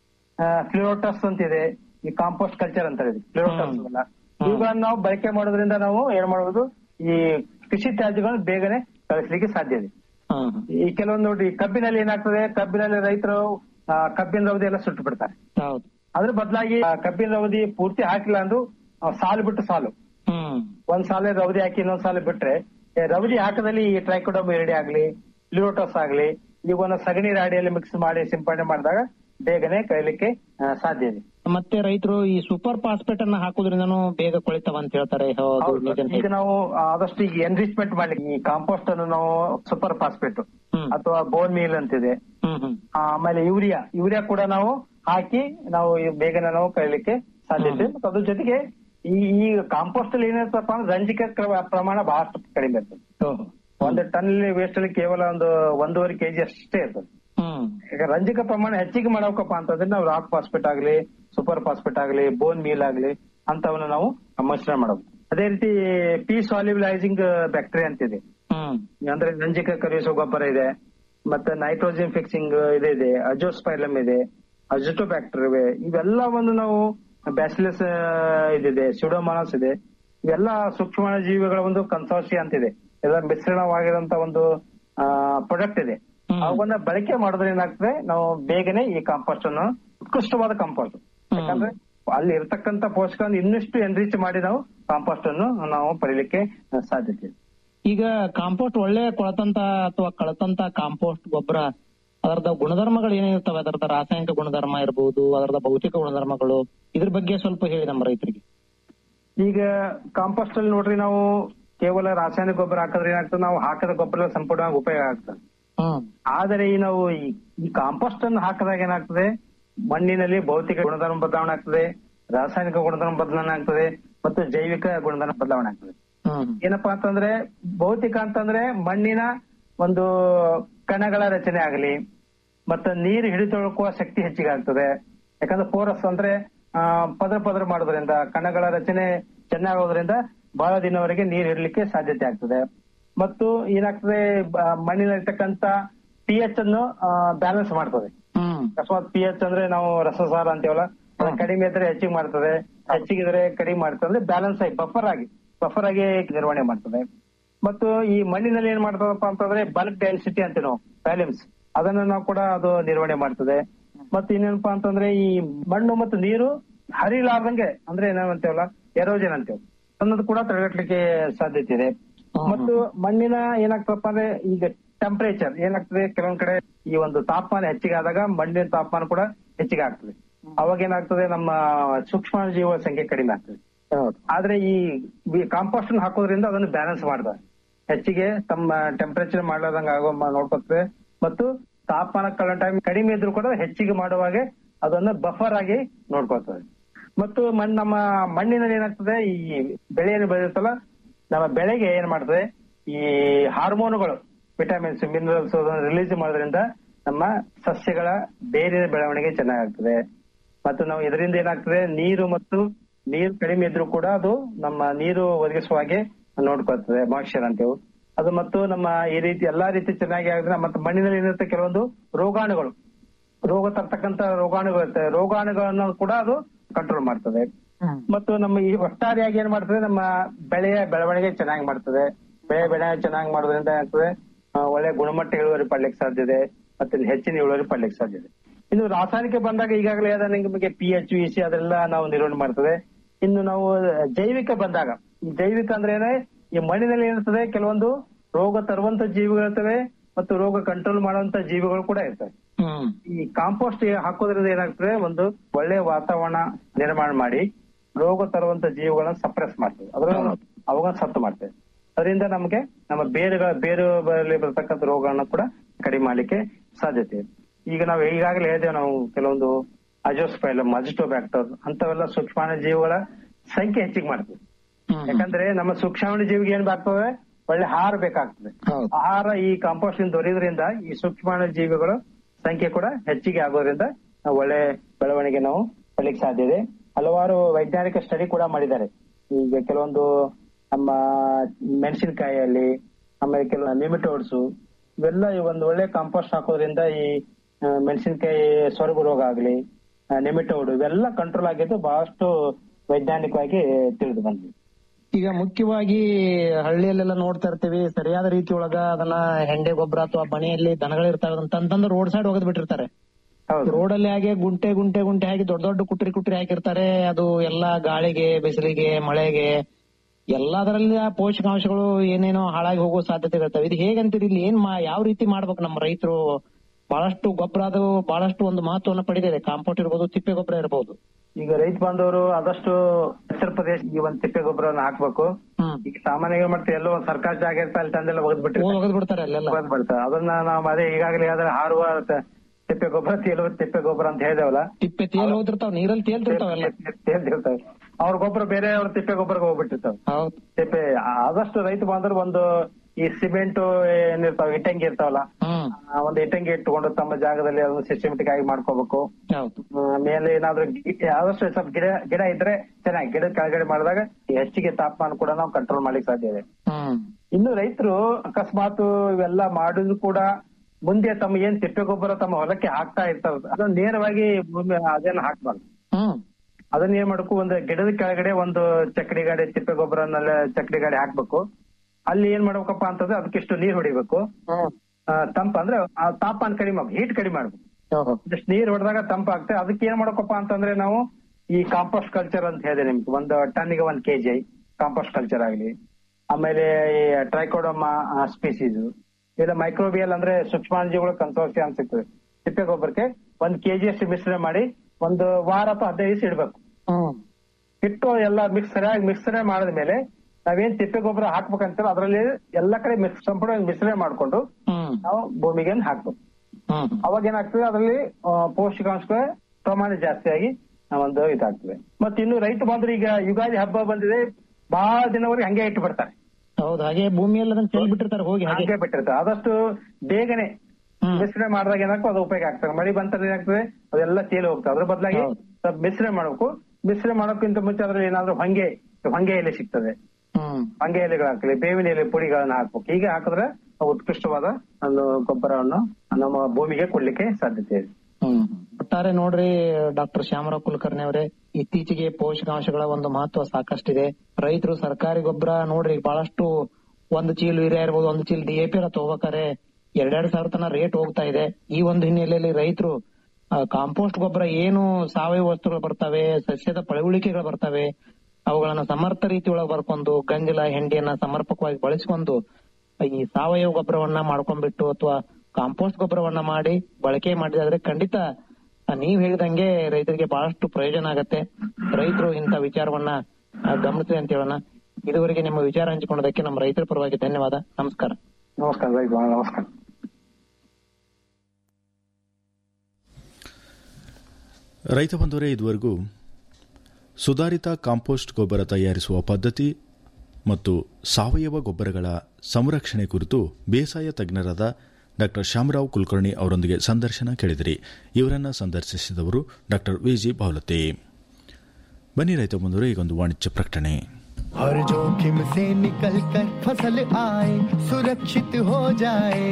I: ಫ್ಲೋಟಸ್ ಅಂತ ಇದೆ ಈ ಕಾಂಪೋಸ್ಟ್ ಕಲ್ಚರ್ ಅಂತ ಇದೆ ಫ್ಲೋಟಸ್
H: ಹ್ಮ್.
I: ಇವುಗಳನ್ನ ನಾವು ಬಳಕೆ ಮಾಡೋದ್ರಿಂದ ನಾವು ಏನ್ ಮಾಡಬಹುದು ಈ ಕೃಷಿ ತ್ಯಾಜ್ಯಗಳನ್ನ ಬೇಗನೆ ಕಳಿಸ್ಲಿಕ್ಕೆ ಸಾಧ್ಯ ಇದೆ
H: ಹ್ಮ್ ಹ್ಮ್.
I: ಈ ಕೆಲವೊಂದು ನೋಡಿ ಕಬ್ಬಿನಲ್ಲಿ ಏನಾಗ್ತದೆ ಕಬ್ಬಿನಲ್ಲಿ ರೈತರು ಆ, ಕಬ್ಬಿನ ರವದಿ ಎಲ್ಲ ಸುಟ್ಟು ಬಿಡ್ತಾರೆ
H: ಹೌದು
I: ಅದ್ರ ಬದಲಾಗಿ ಕಬ್ಬಿನ ರವದಿ ಪೂರ್ತಿ ಹಾಕಿಲ್ಲ ಅಂದ್ರು ಆ, ಸಾಲು ಬಿಟ್ಟು ಸಾಲು
H: ಹ್ಮ್
I: ಒಂದ್ ಸಾಲ ರವದಿ ಹಾಕಿ ಇನ್ನೊಂದ್ ಸಾಲ ಬಿಟ್ರೆ ಏ, ರವದಿ ಹಾಕದಲ್ಲಿ ಈ ಟ್ರೈಕೋಡಮ್ ಎರಡಿ ಆಗ್ಲಿ ಲ್ಯೂಟೋಸ್ ಆಗ್ಲಿ ಇವನ್ನ ಸಗಣಿ ರಾಡಿಯಲ್ಲಿ ಮಿಕ್ಸ್ ಮಾಡಿ ಸಿಂಪಡಣೆ ಮಾಡಿದಾಗ ಬೇಗನೆ ಕೈಲಿಕ್ಕೆ ಆ, ಸಾಧ್ಯ ಇದೆ
H: ಮತ್ತೆ ರೈತರು ಈ ಸೂಪರ್ ಫಾಸ್ಫೇಟ್ ಅನ್ನ ಹಾಕೋದ್ರಿಂದನೂ ಬೇಗ ಕೊಳಿತಾವ ಅಂತ ಹೇಳ್ತಾರೆ ಹೌದು
I: ಹೌದು.
H: ನಿಜನೇ.
I: ಈಗ ನಾವು ಆದಷ್ಟು ಈಗ ಎನ್ರಿಚ್ಮೆಂಟ್ ಮಾಡ್ಲಿಕ್ಕೆ ಈ ಕಾಂಪೋಸ್ಟ್ ಅನ್ನು ನಾವು ಸೂಪರ್ ಫಾಸ್ಫೇಟ್
H: ಹ್ಮ್
I: ಅಥವಾ ಬೋನ್ ಮೀಲ್ ಅಂತಿದೆ
H: ಹ್ಮ್ ಹ್ಮ್
I: ಆಮೇಲೆ ಯೂರಿಯಾ ಯೂರಿಯಾ ಕೂಡ ನಾವು ಹಾಕಿ ನಾವು ಈ ಬೇಗನೆ ನಾವು ಕೈಲಿಕ್ಕೆ ಸಾಧ್ಯತೆ ಮತ್ತು ಅದ್ರ ಜೊತೆಗೆ ಈ ಈ ಕಾಂಪೋಸ್ಟ್ ಅಲ್ಲಿ ಏನಿರ್ತಪ್ಪ ಅಂದ್ರೆ ರಂಜಕ ಕ್ರ- ಪ್ರಮಾಣ ಬಹಳಷ್ಟು ಕಡಿಮೆ ಇರ್ತದೆ
H: ಓಹೋ.
I: ಒಂದು ಟನ್ ವೇಸ್ಟ್ ಅಲ್ಲಿ ಕೇವಲ ಒಂದು ಒಂದೂವರೆ ಕೆಜಿ ಅಷ್ಟೇ ಇರ್ತದೆ
H: ಹ್ಮ್
I: ಈಗ ರಂಜಕ ಪ್ರಮಾಣ ಹೆಚ್ಚಿಗೆ ಮಾಡ್ಬೇಕಪ್ಪ ಅಂತಂದ್ರೆ ನಾವು ರಾಕ್ ಫಾಸ್ಫೇಟ್ ಆಗ್ಲಿ ಸೂಪರ್ ಫಾಸ್ಫೇಟ್ ಆಗ್ಲಿ ಬೋನ್ ಮೀಲ್ ಆಗ್ಲಿ ಅಂತವನ್ನ ನಾವು ಮಿಶ್ರಣ ಮಾಡಬೇಕು ಅದೇ ರೀತಿ ಪಿ ಸಾಲ್ಯುಬಲೈಸಿಂಗ್ ಬ್ಯಾಕ್ಟೀರಿಯಾ ಅಂತಿದೆ
H: ಹ್ಮ್
I: ಅಂದ್ರೆ ರಂಜಕ ಕರಗಿಸುವ ಗೊಬ್ಬರ ಇದೆ ಮತ್ತೆ ನೈಟ್ರೋಜನ್ ಫಿಕ್ಸಿಂಗ್ ಇದೆ ಇದೆ ಅಜೋಸ್ಪೈಲಮ್ ಇದೆ ಅಜಿಟೋಬ್ಯಾಕ್ಟರ್ ಇವೆ ಇವೆಲ್ಲ ಒಂದು ನಾವು ಬ್ಯಾಸಿಲಸ್ ಇದಿದೆ ಸ್ಯೂಡೋಮಾನಸ್ ಇದೆ ಇವೆಲ್ಲ ಸೂಕ್ಷ್ಮ ಜೀವಿಗಳ ಒಂದು ಕನ್ಸೋರ್ಷಿ ಅಂತಿದೆ ಎಲ್ಲ ಮಿಶ್ರಣವಾಗಿರುವಂತ ಒಂದು ಪ್ರಾಡಕ್ಟ್ ಇದೆ ಅವನ್ನ ಬಳಕೆ ಮಾಡಿದ್ರೆ ಏನಾಗ್ತದೆ ನಾವು ಬೇಗನೆ ಈ ಕಾಂಪೋಸ್ಟ್ ಅನ್ನು ಉತ್ಕೃಷ್ಟವಾದ ಕಾಂಪೋಸ್ಟ್ ಯಾಕಂದ್ರೆ ಅಲ್ಲಿ ಇರ್ತಕ್ಕಂತ ಪೋಷಕಗಳನ್ನು ಇನ್ನಷ್ಟು ಎನ್ರಿಚ್ ಮಾಡಿ ನಾವು ಕಾಂಪೋಸ್ಟ್ ಅನ್ನು ನಾವು ಪಡಿಲಿಕ್ಕೆ ಸಾಧ್ಯತೆ ಇದೆ
H: ಈಗ ಕಾಂಪೋಸ್ಟ್ ಒಳ್ಳೆ ಕೊಳತಂತ ಅಥವಾ ಕಳತಂತ ಕಾಂಪೋಸ್ಟ್ ಗೊಬ್ಬರ ಅದರದ ಗುಣಧರ್ಮಗಳು ಏನಿರ್ತವೆ ಅದರದ ರಾಸಾಯನಿಕ ಗುಣಧರ್ಮ ಇರಬಹುದು ಅದರದ ಭೌತಿಕ ಗುಣಧರ್ಮಗಳು ಇದ್ರ ಬಗ್ಗೆ ಸ್ವಲ್ಪ ಹೇಳಿ ನಮ್ಮ ರೈತರಿಗೆ
I: ಈಗ ಕಾಂಪೋಸ್ಟ್ ಅಲ್ಲಿ ನೋಡ್ರಿ ನಾವು ಕೇವಲ ರಾಸಾಯನಿಕ ಗೊಬ್ಬರ ಹಾಕಿದ್ರೆ ಏನಾಗ್ತದೆ ನಾವು ಹಾಕಿದ ಗೊಬ್ಬರ ಸಂಪೂರ್ಣವಾಗಿ ಉಪಯೋಗ ಆಗ್ತದೆ ಆದರೆ ಈ ನಾವು ಈ- ಈ ಕಾಂಪೋಸ್ಟ್ ಅನ್ನು ಹಾಕಿದಾಗ ಏನಾಗ್ತದೆ ಮಣ್ಣಿನಲ್ಲಿ ಭೌತಿಕ ಗುಣಧರ್ಮ ಬದಲಾವಣೆ ಆಗ್ತದೆ ರಾಸಾಯನಿಕ ಗುಣಧರ್ಮ ಬದಲಾವಣೆ ಆಗ್ತದೆ ಮತ್ತು ಜೈವಿಕ ಗುಣಧರ್ಮ ಬದಲಾವಣೆ ಆಗ್ತದೆ ಏನಪ್ಪಾ ಅಂತಂದ್ರೆ ಭೌತಿಕ ಅಂತಂದ್ರೆ ಮಣ್ಣಿನ ಒಂದು ಕಣಗಳ ರಚನೆ ಆಗಲಿ ಮತ್ತೆ ನೀರು ಹಿಡಿತೊಳ್ಕುವ ಶಕ್ತಿ ಹೆಚ್ಚಿಗೆ ಆಗ್ತದೆ ಯಾಕಂದ್ರೆ ಪೋರಸ್ ಅಂದ್ರೆ ಆ, ಪದರ ಪದರ ಮಾಡೋದ್ರಿಂದ ಕಣಗಳ ರಚನೆ ಚೆನ್ನಾಗೋದ್ರಿಂದ ಬಹಳ ದಿನವರೆಗೆ ನೀರು ಹಿಡಲಿಕ್ಕೆ ಸಾಧ್ಯತೆ ಆಗ್ತದೆ ಮತ್ತು ಏನಾಗ್ತದೆ ಬ- ಮಣ್ಣಿನಲ್ಲಿರ್ತಕ್ಕಂತ ಪಿ ಎಚ್ ಅನ್ನು ಬ್ಯಾಲೆನ್ಸ್ ಮಾಡ್ತದೆ ಅಕಸ್ಮಾತ್ ಪಿ ಎಚ್ ಅಂದ್ರೆ ನಾವು ರಸಸಾರ ಅಂತೀವಲ್ಲ ಅದು ಕಡಿಮೆ ಇದ್ರೆ ಹೆಚ್ಚಿಗೆ ಮಾಡ್ತದೆ ಹೆಚ್ಚಿಗಿದ್ರೆ ಕಡಿಮೆ ಮಾಡ್ತದೆ ಅಂದ್ರೆ ಬ್ಯಾಲೆನ್ಸ್ ಆಗಿ ಬಫರ್ ಆಗಿ ಬಫರ್ ಆಗಿ ನಿರ್ವಹಣೆ ಮಾಡ್ತದೆ ಮತ್ತು ಈ ಮಣ್ಣಿನಲ್ಲಿ ಏನ್ ಮಾಡ್ತದಪ್ಪ ಅಂತಂದ್ರೆ ಬಲ್ಕ್ ಡೆನ್ಸಿಟಿ ಅಂತೀವಿ ನಾವು ವ್ಯಾಲ್ಯೂಮ್ಸ್ ಅದನ್ನ ನಾವು ಕೂಡ ಅದು ನಿರ್ವಹಣೆ ಮಾಡ್ತದೆ ಮತ್ತೆ ಇನ್ನೇನಪ್ಪಾ ಅಂತಂದ್ರೆ ಈ ಮಣ್ಣು ಮತ್ತು ನೀರು ಹರಿಲಾರ್ದಂಗೆ ಅಂದ್ರೆ ಏನಂತೇವಲ್ಲ ಎರೋಜನ್ ಅಂತೇವೆ ಅನ್ನೋದು ಕೂಡ ತಡೆಗಟ್ಟಲಿಕ್ಕೆ ಸಾಧ್ಯತೆ ಇದೆ ಮತ್ತು ಮಣ್ಣಿನ ಏನಾಗ್ತದಪ್ಪ ಅಂದ್ರೆ ಈಗ ಟೆಂಪರೇಚರ್ ಏನಾಗ್ತದೆ ಕೆಲವೊಂದ್ ಕಡೆ ಈ ಒಂದು ತಾಪಮಾನ ಹೆಚ್ಚಿಗೆ ಆದಾಗ ಮಣ್ಣಿನ ತಾಪಮಾನ ಕೂಡ ಹೆಚ್ಚಿಗೆ ಆಗ್ತದೆ ಅವಾಗ ಏನಾಗ್ತದೆ ನಮ್ಮ ಸೂಕ್ಷ್ಮ ಜೀವ ಸಂಖ್ಯೆ ಕಡಿಮೆ ಆಗ್ತದೆ ಆದ್ರೆ ಈ ಕಾಂಪೋಸ್ಟ್ ಹಾಕೋದ್ರಿಂದ ಅದನ್ನು ಬ್ಯಾಲೆನ್ಸ್ ಮಾಡ್ತಾರೆ ಹೆಚ್ಚಿಗೆ ತಮ್ಮ ಟೆಂಪರೇಚರ್ ಮಾಡ್ಲಾರ್ದಂಗ ಆಗೋ ಮ- ನೋಡ್ಕೊತದೆ ಮತ್ತು ತಾಪಮಾನ ಕಳೆದ ಟೈಮ್ ಕಡಿಮೆ ಇದ್ರೂ ಕೂಡ ಹೆಚ್ಚಿಗೆ ಮಾಡುವಾಗೆ ಅದನ್ನ ಬಫರ್ ಆಗಿ ನೋಡ್ಕೊಳ್ತದೆ ಮತ್ತು ಮಣ್ಣು ನಮ್ಮ ಮಣ್ಣಿನಲ್ಲಿ ಏನಾಗ್ತದೆ ಈ ಬೆಳೆಯನ್ನು ಬೆಳೆಯುತ್ತಲ್ಲ ನಮ್ಮ ಬೆಳೆಗೆ ಏನ್ ಮಾಡ್ತದೆ ಈ ಹಾರ್ಮೋನುಗಳು ವಿಟಮಿನ್ಸ್ ಮಿನರಲ್ಸ್ ರಿಲೀಸ್ ಮಾಡೋದ್ರಿಂದ ನಮ್ಮ ಸಸ್ಯಗಳ ಬೇರಿನ ಬೆಳವಣಿಗೆ ಚೆನ್ನಾಗಾಗ್ತದೆ ಮತ್ತು ನಾವು ಇದರಿಂದ ಏನಾಗ್ತದೆ ನೀರು ಮತ್ತು ನೀರು ಕಡಿಮೆ ಇದ್ರೂ ಕೂಡ ಅದು ನಮ್ಮ ನೀರು ಒದಗಿಸುವ ಹಾಗೆ ನೋಡ್ಕೊಳ್ತದೆ ಮಾಯಿಶ್ಚರ್ ಅಂತೇವು ಅದು ಮತ್ತು ನಮ್ಮ ಈ ರೀತಿ ಎಲ್ಲಾ ರೀತಿ ಚೆನ್ನಾಗಿ ಆಗಿದ್ರೆ ಮತ್ತೆ ಮಣ್ಣಿನಲ್ಲಿ ಏನಿರುತ್ತೆ ಕೆಲವೊಂದು ರೋಗಾಣುಗಳು ರೋಗ ತರ್ತಕ್ಕಂತ ರೋಗಾಣುಗಳು ಇರ್ತವೆ ರೋಗಾಣುಗಳನ್ನು ಕೂಡ ಅದು ಕಂಟ್ರೋಲ್ ಮಾಡ್ತದೆ ಮತ್ತು ನಮ್ಮ ಈ ಒಟ್ಟಾರೆಯಾಗಿ ಏನ್ ಮಾಡ್ತದೆ ನಮ್ಮ ಬೆಳೆಯ ಬೆಳವಣಿಗೆ ಚೆನ್ನಾಗಿ ಮಾಡ್ತದೆ ಬೆಳೆ ಬೆಳವಣಿಗೆ ಚೆನ್ನಾಗಿ ಮಾಡೋದ್ರಿಂದ ಏನಾಗ್ತದೆ ಆ, ಒಳ್ಳೆ ಗುಣಮಟ್ಟ ಇಳುವರಿ ಪಡ್ಲಿಕ್ಕೆ ಸಾಧ್ಯ ಇದೆ ಮತ್ತೆ ಹೆಚ್ಚಿನ ಇಳುವರಿ ಪಡ್ಲಿಕ್ಕೆ ಸಾಧ್ಯ ಇದೆ ಇನ್ನು ರಾಸಾಯನಿಕ ಬಂದಾಗ ಈಗಾಗಲೇ ಅದ ನಿಮಗೆ ಪಿ ಎಚ್ ಇ ಸಿ ಅದೆಲ್ಲ ನಾವು ನಿರ್ವಹಣೆ ಮಾಡ್ತದೆ ಇನ್ನು ನಾವು ಜೈವಿಕ ಬಂದಾಗ ಈ ಜೈವಿಕ ಅಂದ್ರೆ ಏನೇ ಈ ಮಣ್ಣಿನಲ್ಲಿ ಏನಿರ್ತದೆ ಕೆಲವೊಂದು ರೋಗ ತರುವಂತ ಜೀವಿಗಳಿರ್ತವೆ ಮತ್ತು ರೋಗ ಕಂಟ್ರೋಲ್ ಮಾಡುವಂತ ಜೀವಿಗಳು ಕೂಡ ಇರ್ತವೆ ಈ ಕಾಂಪೋಸ್ಟ್ ಹಾಕೋದ್ರಿಂದ ಏನಾಗ್ತದೆ ಒಂದು ಒಳ್ಳೆ ವಾತಾವರಣ ನಿರ್ಮಾಣ ಮಾಡಿ ರೋಗ ತರುವಂತ ಜೀವಿಗಳನ್ನ ಸಪ್ರೆಸ್ ಮಾಡ್ತದೆ ಅದರ ಅವಾಗ ಸತ್ತು ಮಾಡ್ತೇವೆ ಅದರಿಂದ ನಮಗೆ ನಮ್ಮ ಬೇರುಗಳ ಬೇರು ಬರ್ತಕ್ಕಂಥ ರೋಗಗಳನ್ನ ಕೂಡ ಕಡಿಮೆ ಮಾಡ್ಲಿಕ್ಕೆ ಸಾಧ್ಯತೆ ಇದೆ ಈಗ ನಾವು ಈಗಾಗಲೇ ಹೇಳಿದೇವೆ ನಾವು ಕೆಲವೊಂದು ಅಜೋಸ್ಪೈಲಮ್ ಅಜಿಟೋಬ್ಯಾಕ್ಟರ್ ಅಂತವೆಲ್ಲ ಸೂಕ್ಷ್ಮಾಣು ಜೀವಿಗಳ ಸಂಖ್ಯೆ ಹೆಚ್ಚಿಗೆ ಮಾಡ್ತದೆ ಯಾಕಂದ್ರೆ ನಮ್ಮ ಸೂಕ್ಷ್ಮಾಣು ಜೀವಿಗೆ ಏನ್ ಬೇಕಾಗ್ತದೆ ಒಳ್ಳೆ ಆಹಾರ ಬೇಕಾಗ್ತದೆ ಆಹಾರ ಈ ಕಾಂಪೋಸ್ಟ್ ಇಂದ ದೊರೆಯೋದ್ರಿಂದ ಈ ಸೂಕ್ಷ್ಮಾಣು ಜೀವಿಗಳ ಸಂಖ್ಯೆ ಕೂಡ ಹೆಚ್ಚಿಗೆ ಆಗೋದ್ರಿಂದ ನಾವು ಒಳ್ಳೆ ಬೆಳವಣಿಗೆ ನಾವು ಪಡ್ಲಿಕ್ಕೆ ಸಾಧ್ಯ ಇದೆ ಹಲವಾರು ವೈಜ್ಞಾನಿಕ ಸ್ಟಡಿ ಕೂಡ ಮಾಡಿದ್ದಾರೆ ಈಗ ಕೆಲವೊಂದು ನಮ್ಮ ಮೆಣಸಿನಕಾಯಿಯಲ್ಲಿ ಆಮೇಲೆ ಕೆಲವು ನಿಮಿಟೋಡ್ಸ್ ಇವೆಲ್ಲ ಈ ಒಂದು ಒಳ್ಳೆ ಕಾಂಪೋಸ್ಟ್ ಹಾಕೋದ್ರಿಂದ ಈ ಆ, ಮೆಣಸಿನಕಾಯಿ ಸೊರಗು ರೋಗ ಆಗ್ಲಿ ನಿಮಿಟೋಡ್ ಇವೆಲ್ಲ ಕಂಟ್ರೋಲ್ ಆಗಿದ್ದು ಬಹಳಷ್ಟು ವೈಜ್ಞಾನಿಕವಾಗಿ ತಿಳಿದು ಬಂದಿದೆ
H: ಈಗ ಮುಖ್ಯವಾಗಿ ಹಳ್ಳಿಯಲ್ಲೆಲ್ಲ ನೋಡ್ತಾ ಇರ್ತೀವಿ ಸರಿಯಾದ ರೀತಿ ಒಳಗ ಅದನ್ನ ಹೆಂಡೆ ಗೊಬ್ಬರ ಅಥವಾ ಮನೆಯಲ್ಲಿ ದನಗಳಿರ್ತಾವೆ ಅಂತಂದ್ರೆ ರೋಡ್ ಸೈಡ್ ಒಗದ್ ಬಿಟ್ಟಿರ್ತಾರೆ ರೋಡ್ ಅಲ್ಲಿ ಹಾಗೆ ಗುಂಟೆ ಗುಂಟೆ ಗುಂಟೆ ಹಾಕಿ ದೊಡ್ಡ ದೊಡ್ಡ ಕುಟ್ರಿ ಕುಟ್ರಿ ಹಾಕಿರ್ತಾರೆ ಅದು ಎಲ್ಲಾ ಗಾಳಿಗೆ ಬಿಸಿಲಿಗೆ ಮಳೆಗೆ ಎಲ್ಲದರಲ್ಲಿ ಆ ಪೋಷಕಾಂಶಗಳು ಏನೇನೋ ಹಾಳಾಗಿ ಹೋಗೋ ಸಾಧ್ಯತೆಗಳಿರ್ತವೆ ಇದು ಹೇಗಂತೀರಿ ಇಲ್ಲಿ ಏನ್ ಮಾ ಯಾವ ರೀತಿ ಮಾಡ್ಬೇಕು ನಮ್ಮ ರೈತರು ಬಹಳಷ್ಟು ಗೊಬ್ಬರ ಅದು ಬಹಳಷ್ಟು ಒಂದು ಮಹತ್ವವನ್ನು ಪಡೆದಿದೆ ಕಾಂಪೌಂಡ್ ಇರ್ಬೋದು ತಿಪ್ಪೆ ಗೊಬ್ಬರ ಇರಬಹುದು
I: ಈಗ ರೈತ ಬಾಂಧವರು ಆದಷ್ಟು ಉತ್ತರ ಪ್ರದೇಶ ಈ ಒಂದು ತಿಪ್ಪೆ ಗೊಬ್ಬರನ ಹಾಕ್ಬೇಕು ಈಗ ಸಾಮಾನ್ಯವಾಗಿ ಮಾಡ್ತೀವಿ ಎಲ್ಲೋ ಒಂದ್ ಸರ್ಕಾರ ಜಾಗ ಇರ್ತಾ ಅಲ್ಲಿ ತಂದೆಲ್ಲ ಒಗದ್
H: ಒಗದ್ ಬಿಡ್ತಾರೆ ಅಲ್ಲೆಲ್ಲ
I: ಒಗದ್ ಬಿಡ್ತಾರೆ ಅದನ್ನ ನಾವು ಅದೇ ಈಗಾಗಲೇ ಯಾವ್ದಾರ ಹಾರುವ ತ- ತಿಪ್ಪೆ ಗೊಬ್ಬರ ತೇಲುವ ತಿಪ್ಪೆ ಗೊಬ್ಬರ ಅಂತ ಹೇಳಿದೇವಲ್ಲ
H: ತಿಪ್ಪೆ ತೇಲ್ ಹೋದಿರ್ತಾವ ನೀರಲ್ಲಿ ತೇಲ್ತಿರ್ತಾವೆಲ್ಲ
I: ತೇಲ್ತಿರ್ತಾವೆ ಅವ್ರ ಗೊಬ್ಬರ ಬೇರೆ ಅವ್ರ ತಿಪ್ಪೆ ಗೊಬ್ಬರಕ್ಕೆ ಹೋಗ್ಬಿಟ್ಟಿರ್ತಾವೆ
H: ಹೌದು
I: ತಿಪ್ಪೆ ಆದಷ್ಟು ರೈತ ಬಾಂಧವರು ಒಂದು ಈ ಸಿಮೆಂಟ್ ಏನಿರ್ತಾವ ಇಟ್ಟಂಗಿ ಇರ್ತಾವಲ್ಲ ಆ, ಒಂದು ಇಟ್ಟಂಗಿ ಇಟ್ಟುಕೊಂಡು ತಮ್ಮ ಜಾಗದಲ್ಲಿ ಅದನ್ನ ಸಿಸ್ಟಮೆಟಿಕ್ ಆಗಿ ಮಾಡ್ಕೋಬೇಕು
H: ಹೌದು
I: ಆ, ಮೇಲೆ ಏನಾದ್ರೂ ಗಿ- ಆದಷ್ಟು ಸ್ವಲ್ಪ ಗಿಡ ಗಿಡ ಇದ್ರೆ ಚೆನ್ನಾಗಿ ಗಿಡ ಕೆಳಗಡೆ ಮಾಡಿದಾಗ ಹೆಚ್ಚಿಗೆ ತಾಪಮಾನ ಕೂಡ ನಾವು ಕಂಟ್ರೋಲ್ ಮಾಡ್ಲಿಕ್ಕೆ ಸಾಧ್ಯ ಇದೆ ಇನ್ನು ರೈತರು ಅಕಸ್ಮಾತ್ ಇವೆಲ್ಲ ಮಾಡಿದ್ರು ಕೂಡ ಮುಂದೆ ತಮ್ಮ ಏನ್ ತಿಪ್ಪೆ ಗೊಬ್ಬರ ತಮ್ಮ ಹೊಲಕ್ಕೆ ಹಾಕ್ತಾ ಇರ್ತಾರ ಅದನ್ನ ನೇರವಾಗಿ ಭೂಮಿ ಅದನ್ನ ಹಾಕ್ಬಾರ್ದು
H: ಹ್ಮ್
I: ಅದನ್ನ ಏನ್ ಮಾಡ್ಬೇಕು ಒಂದು ಗಿಡದ ಕೆಳಗಡೆ ಒಂದು ಚಕ್ಕಡಿ ಗಾಡಿ ತಿಪ್ಪೆ ಗೊಬ್ಬರನೆಲ್ಲ ಚಕ್ಕಡಿ ಗಾಡಿ ಹಾಕ್ಬೇಕು ಅಲ್ಲಿ ಏನ್ ಮಾಡ್ಬೇಕಪ್ಪ ಅಂತಂದ್ರೆ ಅದಕ್ಕಿಷ್ಟು ನೀರ್ ಹೊಡಿಬೇಕು
H: ಹ್ಮ್
I: ಆ, ತಂಪ ಅಂದ್ರೆ ಆ ತಾಪಮಾನ ಕಡಿಮೆ ಮಾಡ್ಬೇಕು ಹೀಟ್ ಕಡಿಮೆ ಮಾಡ್ಬೇಕು
H: ಓಹೋ.
I: ಜಸ್ಟ್ ನೀರ್ ಹೊಡೆದಾಗ ತಂಪಾಗ್ತದೆ ಅದಕ್ಕೆ ಏನ್ ಮಾಡ್ಬೇಕಪ್ಪ ಅಂತಂದ್ರೆ ನಾವು ಈ ಕಾಂಪೋಸ್ಟ್ ಕಲ್ಚರ್ ಅಂತ ಹೇಳಿದೆ ನಿಮ್ಗೆ ಒಂದು ಟನ್ನಿಗೆ ಒಂದ್ ಕೆಜಿ ಕಾಂಪೋಸ್ಟ್ ಕಲ್ಚರ್ ಆಗ್ಲಿ ಆಮೇಲೆ ಈ ಟ್ರೈಕೋಡೋಮ ಸ್ಪೀಸೀಸ್ ಇಲ್ಲ ಮೈಕ್ರೋಬಿಯಲ್ ಅಂದ್ರೆ ಸೂಕ್ಷ್ಮಾಣುಜೀವಿಗಳ ಕನ್ಸೋರ್ಸಿಯಂ ಸಿಗ್ತದೆ ತಿಪ್ಪೆ ಗೊಬ್ಬರಕ್ಕೆ ಒಂದ್ ಕೆಜಿ ಅಷ್ಟು ಮಿಶ್ರಣ ಮಾಡಿ ಒಂದು ವಾರ ಅಥವಾ ಹದಿನೈದು ದಿವಸ ಇಡ್ಬೇಕು
H: ಹ್ಮ್
I: ಇಟ್ಟು ಎಲ್ಲ ಮಿಕ್ಸ್ ಸರಿಯಾಗಿ ಮಿಶ್ರಣೆ ಮಾಡಿದ ಮೇಲೆ ನಾವೇನ್ ತಿಪ್ಪೆ ಗೊಬ್ಬರ ಹಾಕ್ಬೇಕಂತ ಅದರಲ್ಲಿ ಎಲ್ಲ ಕಡೆ ಮಿಕ್ಸ್ ಸಂಪೂರ್ಣ ಮಿಶ್ರಣೆ ಮಾಡ್ಕೊಂಡು
H: ಹ್ಮ್
I: ನಾವು ಭೂಮಿಗೆ ಹಾಕ್ಬೇಕು
H: ಹ್ಮ್
I: ಅವಾಗ ಏನಾಗ್ತದೆ ಅದರಲ್ಲಿ ಆ, ಪೌಷ್ಟಿಕಾಂಶಗಳ ಪ್ರಮಾಣ ಜಾಸ್ತಿ ಆಗಿ ಆ, ಒಂದು ಇದಾಗ್ತದೆ ಮತ್ತೆ ಇನ್ನು ರೈತ ಬಂದ್ರೆ ಈಗ ಯುಗಾದಿ ಹಬ್ಬ ಬಂದಿದೆ ಬಹಳ ದಿನವರೆಗೆ ಹಂಗೆ ಇಟ್ಟು ಬಿಡ್ತಾರೆ
H: ಹೌದು ಹಾಗೆ ಭೂಮಿಯಲ್ಲಿ ಅದನ್ನ ಚೆಲ್ಲಿ ಬಿಟ್ಟಿರ್ತಾರೆ ಹೋಗಿ ಹಾಗೆ
I: ಹಂಗೆ ಬಿಟ್ಟಿರ್ತಾರೆ ಆದಷ್ಟು ಬೇಗನೆ
H: ಹ್ಮ್.
I: ಮಿಶ್ರಣೆ ಮಾಡಿದಾಗ ಏನಾಗ್ತದೆ ಅದು ಉಪಯೋಗ ಆಗ್ತದೆ ಮಳಿ ಬಂತಂದ್ರೆ ಏನಾಗ್ತದೆ ಅದೆಲ್ಲ ತೇಲಿ ಹೋಗ್ತದೆ ಅದ್ರ ಬದಲಾಗಿ
H: ಹೌದು.
I: ಸ್ವಲ್ಪ ಮಿಶ್ರಣೆ ಮಾಡ್ಬೇಕು ಮಿಶ್ರಣೆ ಮಾಡೋಕ್ಕಿಂತ ಮುಂಚೆ ಅದ್ರಲ್ಲಿ ಏನಾದ್ರು ಹೊಂಗೆ ಹೊಂಗೆ ಎಲೆ ಸಿಗ್ತದೆ
H: ಹ್ಮ್
I: ಹೊಂಗೆ ಎಲೆಗಳು ಹಾಕಲಿ ಬೇವಿನ ಎಲೆ ಪುಡಿಗಳನ್ನ ಹಾಕ್ಬೇಕು ಹೀಗೆ ಹಾಕಿದ್ರೆ ಉತ್ಕೃಷ್ಟವಾದ ಒಂದು ಗೊಬ್ಬರವನ್ನು ನಮ್ಮ ಭೂಮಿಗೆ ಕೊಡ್ಲಿಕ್ಕೆ ಸಾಧ್ಯತೆ ಇದೆ
H: ಹ್ಮ್ ಒಟ್ಟಾರೆ ನೋಡ್ರಿ ಡಾಕ್ಟರ್ ಶ್ಯಾಮರಾವ್ ಕುಲಕರ್ಣಿ ಅವರೇ ಇತ್ತೀಚೆಗೆ ಪೋಷಕಾಂಶಗಳ ಒಂದು ಮಹತ್ವ ಸಾಕಷ್ಟಿದೆ ರೈತರು ಸರ್ಕಾರಿ ಗೊಬ್ಬರ ನೋಡ್ರಿ ಬಹಳಷ್ಟು ಒಂದು ಚೀಲ ಯೂರಿಯಾ ಇರ್ಬೋದು ಒಂದು ಚೀಲ ಡಿ ಎ ಪಿ ಎಲ್ಲ ತಗೋಬೇಕಾರೆ ಎರಡೆರಡು ಸಾವಿರ ತನ ರೇಟ್ ಹೋಗ್ತಾ ಇದೆ ಈ ಒಂದು ಹಿನ್ನೆಲೆಯಲ್ಲಿ ರೈತರು ಕಾಂಪೋಸ್ಟ್ ಗೊಬ್ಬರ ಏನು ಸಾವಯವ ವಸ್ತುಗಳು ಬರ್ತವೆ ಸಸ್ಯದ ಪಳವಳಿಕೆಗಳು ಬರ್ತವೆ ಅವುಗಳನ್ನ ಸಮರ್ಥ ರೀತಿ ಒಳಗೆ ಬರ್ಕೊಂಡು ಗಂಜಲ ಹೆಂಡಿಯನ್ನ ಸಮರ್ಪಕವಾಗಿ ಬಳಸಿಕೊಂಡು ಈ ಸಾವಯವ ಗೊಬ್ಬರವನ್ನ ಮಾಡ್ಕೊಂಡ್ಬಿಟ್ಟು ಅಥವಾ ಕಾಂಪೋಸ್ಟ್ ಗೊಬ್ಬರವನ್ನ ಮಾಡಿ ಬಳಕೆ ಮಾಡಿದ್ರೆ ಖಂಡಿತ ಆ, ನೀವ್ ಹೇಳಿದಂಗೆ ರೈತರಿಗೆ ಬಹಳಷ್ಟು ಪ್ರಯೋಜನ ಆಗತ್ತೆ ರೈತರು ಇಂಥ ವಿಚಾರವನ್ನ ಆ, ಗಮನಿಸಿ ಅಂತ ಹೇಳೋಣ ಇದುವರೆಗೆ ನಿಮ್ಮ ವಿಚಾರ ಹಂಚಿಕೊಂಡದಕ್ಕೆ ನಮ್ಮ ರೈತರ ಪರವಾಗಿ ಧನ್ಯವಾದ ನಮಸ್ಕಾರ
I: ನಮಸ್ಕಾರ ರೈತ ನಮಸ್ಕಾರ
B: ರೈತ ಬಂಧುವರೇ ಇದುವರೆಗೂ ಸುಧಾರಿತ ಕಾಂಪೋಸ್ಟ್ ಗೊಬ್ಬರ ತಯಾರಿಸುವ ಪದ್ಧತಿ ಮತ್ತು ಸಾವಯವ ಗೊಬ್ಬರಗಳ ಸಂರಕ್ಷಣೆ ಕುರಿತು ಬೇಸಾಯ ತಜ್ಞರಾದ ಡಾ ಶ್ಯಾಮರಾವ್ ಕುಲಕರ್ಣಿ ಅವರೊಂದಿಗೆ ಸಂದರ್ಶನ ಕೇಳಿದಿರಿ ಇವರನ್ನು ಸಂದರ್ಶಿಸಿದವರು ಡಾ ವಿಜಿ ಬಾವಲತೆ ಬನ್ನಿ ರೈತ ಬಂಧುವರೇ ಈಗೊಂದು ವಾಣಿಜ್ಯ ಪ್ರಕಟಣೆ
F: हर जोखिम से निकल कर फसल आए सुरक्षित हो जाए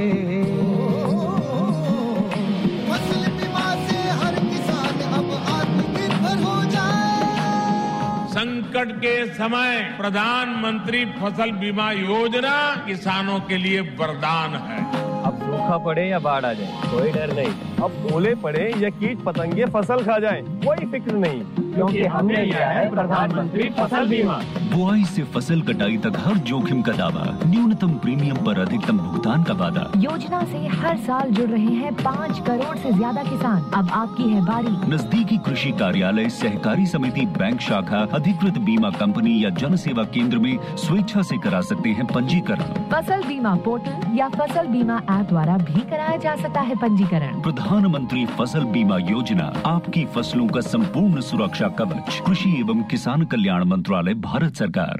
F: फसल बीमा से हर किसान अब आत्मनिर्भर हो जाए
J: संकट के समय प्रधानमंत्री फसल बीमा योजना किसानों के लिए वरदान है
K: अब सूखा पड़े या बाढ़ आ जाए कोई डर नहीं अब ओले पड़े या कीट पतंगे फसल खा जाए कोई फिक्र नहीं क्योंकि हमने लिया है प्रधानमंत्री फसल बीमा
L: बुआई से फसल कटाई तक हर जोखिम का दावा न्यूनतम प्रीमियम पर अधिकतम भुगतान का वादा
M: योजना से हर साल जुड़ रहे हैं पाँच करोड़ से ज्यादा किसान अब आपकी है बारी
L: नजदीकी कृषि कार्यालय सहकारी समिति बैंक शाखा अधिकृत बीमा कंपनी या जन सेवा केंद्र में स्वेच्छा से करा सकते हैं पंजीकरण
M: फसल बीमा पोर्टल या फसल बीमा ऐप द्वारा भी कराया जा सकता है पंजीकरण
L: प्रधानमंत्री फसल बीमा योजना आपकी फसलों का संपूर्ण सुरक्षा कवच कृषि एवं किसान कल्याण मंत्रालय भारत सरकार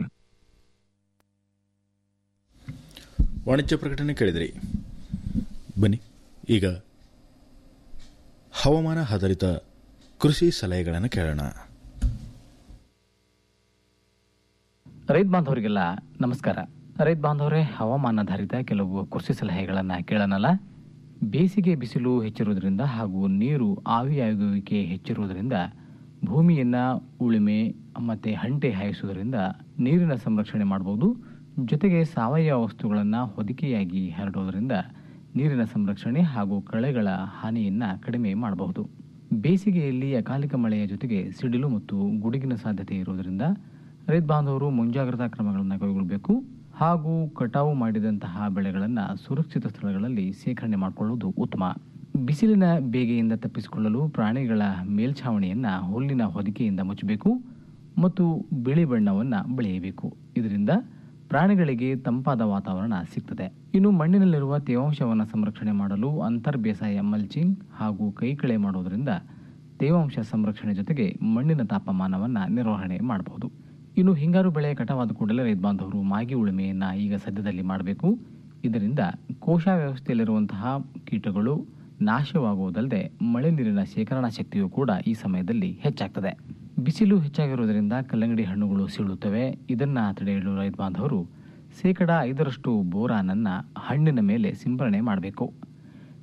B: ವಾಣಿಜ್ಯ ಪ್ರಕಟಣೆ ಕೇಳಿದಿರಿ ಬನ್ನಿ ಈಗ ಹವಾಮಾನ ಆಧಾರಿತ ಕೃಷಿ ಸಲಹೆಗಳನ್ನು ಕೇಳೋಣ
N: ರೈತ ಬಾಂಧವರಿಗೆಲ್ಲ ನಮಸ್ಕಾರ ರೈತ ಬಾಂಧವರೇ ಹವಾಮಾನಾಧಾರಿತ ಕೆಲವು ಕೃಷಿ ಸಲಹೆಗಳನ್ನು ಕೇಳೋಣಲ್ಲ ಬೇಸಿಗೆ ಬಿಸಿಲು ಹೆಚ್ಚಿರುವುದರಿಂದ ಹಾಗೂ ನೀರು ಆವಿಯಾಗುವಿಕೆ ಹೆಚ್ಚಿರುವುದರಿಂದ ಭೂಮಿಯನ್ನು ಉಳುಮೆ ಮತ್ತು ಹಂಟೆ ಹಾಯಿಸುವುದರಿಂದ ನೀರಿನ ಸಂರಕ್ಷಣೆ ಮಾಡಬಹುದು ಜೊತೆಗೆ ಸಾವಯವ ವಸ್ತುಗಳನ್ನು ಹೊದಿಕೆಯಾಗಿ ಹರಡುವುದರಿಂದ ನೀರಿನ ಸಂರಕ್ಷಣೆ ಹಾಗೂ ಕಳೆಗಳ ಹಾನಿಯನ್ನು ಕಡಿಮೆ ಮಾಡಬಹುದು ಬೇಸಿಗೆಯಲ್ಲಿ ಅಕಾಲಿಕ ಮಳೆಯ ಜೊತೆಗೆ ಸಿಡಿಲು ಮತ್ತು ಗುಡುಗಿನ ಸಾಧ್ಯತೆ ಇರುವುದರಿಂದ ರೈತ ಬಾಂಧವರು ಮುಂಜಾಗ್ರತಾ ಕ್ರಮಗಳನ್ನು ಕೈಗೊಳ್ಳಬೇಕು ಹಾಗೂ ಕಟಾವು ಮಾಡಿದಂತಹ ಬೆಳೆಗಳನ್ನು ಸುರಕ್ಷಿತ ಸ್ಥಳಗಳಲ್ಲಿ ಶೇಖರಣೆ ಮಾಡಿಕೊಳ್ಳುವುದು ಉತ್ತಮ ಬಿಸಿಲಿನ ಬೇಗೆಯಿಂದ ತಪ್ಪಿಸಿಕೊಳ್ಳಲು ಪ್ರಾಣಿಗಳ ಮೇಲ್ಛಾವಣಿಯನ್ನು ಹುಲ್ಲಿನ ಹೊದಿಕೆಯಿಂದ ಮುಚ್ಚಬೇಕು ಮತ್ತು ಬಿಳಿ ಬಣ್ಣವನ್ನು ಬೆಳೆಯಬೇಕು ಇದರಿಂದ ಪ್ರಾಣಿಗಳಿಗೆ ತಂಪಾದ ವಾತಾವರಣ ಸಿಗ್ತದೆ ಇನ್ನು ಮಣ್ಣಿನಲ್ಲಿರುವ ತೇವಾಂಶವನ್ನು ಸಂರಕ್ಷಣೆ ಮಾಡಲು ಅಂತರ್ ಬೇಸಾಯ ಮಲ್ಚಿಂಗ್ ಹಾಗೂ ಕೈಕಳೆ ಮಾಡುವುದರಿಂದ ತೇವಾಂಶ ಸಂರಕ್ಷಣೆ ಜೊತೆಗೆ ಮಣ್ಣಿನ ತಾಪಮಾನವನ್ನು ನಿರ್ವಹಣೆ ಮಾಡಬಹುದು ಇನ್ನು ಹಿಂಗಾರು ಬೆಳೆ ಕಟಾವಾದ ಕೂಡಲೇ ರೈತ ಬಾಂಧವರು ಮಾಗಿ ಉಳುಮೆಯನ್ನು ಈಗ ಸದ್ಯದಲ್ಲಿ ಮಾಡಬೇಕು ಇದರಿಂದ ಕೋಶ ವ್ಯವಸ್ಥೆಯಲ್ಲಿರುವಂತಹ ಕೀಟಗಳು ನಾಶವಾಗುವುದಲ್ಲದೆ ಮಳೆ ನೀರಿನ ಶೇಖರಣಾ ಶಕ್ತಿಯು ಕೂಡ ಈ ಸಮಯದಲ್ಲಿ ಹೆಚ್ಚಾಗ್ತದೆ ಬಿಸಿಲು ಹೆಚ್ಚಾಗಿರುವುದರಿಂದ ಕಲ್ಲಂಗಡಿ ಹಣ್ಣುಗಳು ಸೀಳುತ್ತವೆ ಇದನ್ನು ತಡೆಯಲು ರೈತ ಬಾಂಧವರು ಶೇಕಡ ಐದರಷ್ಟು ಬೋರಾನನ್ನು ಹಣ್ಣಿನ ಮೇಲೆ ಸಿಂಪರಣೆ ಮಾಡಬೇಕು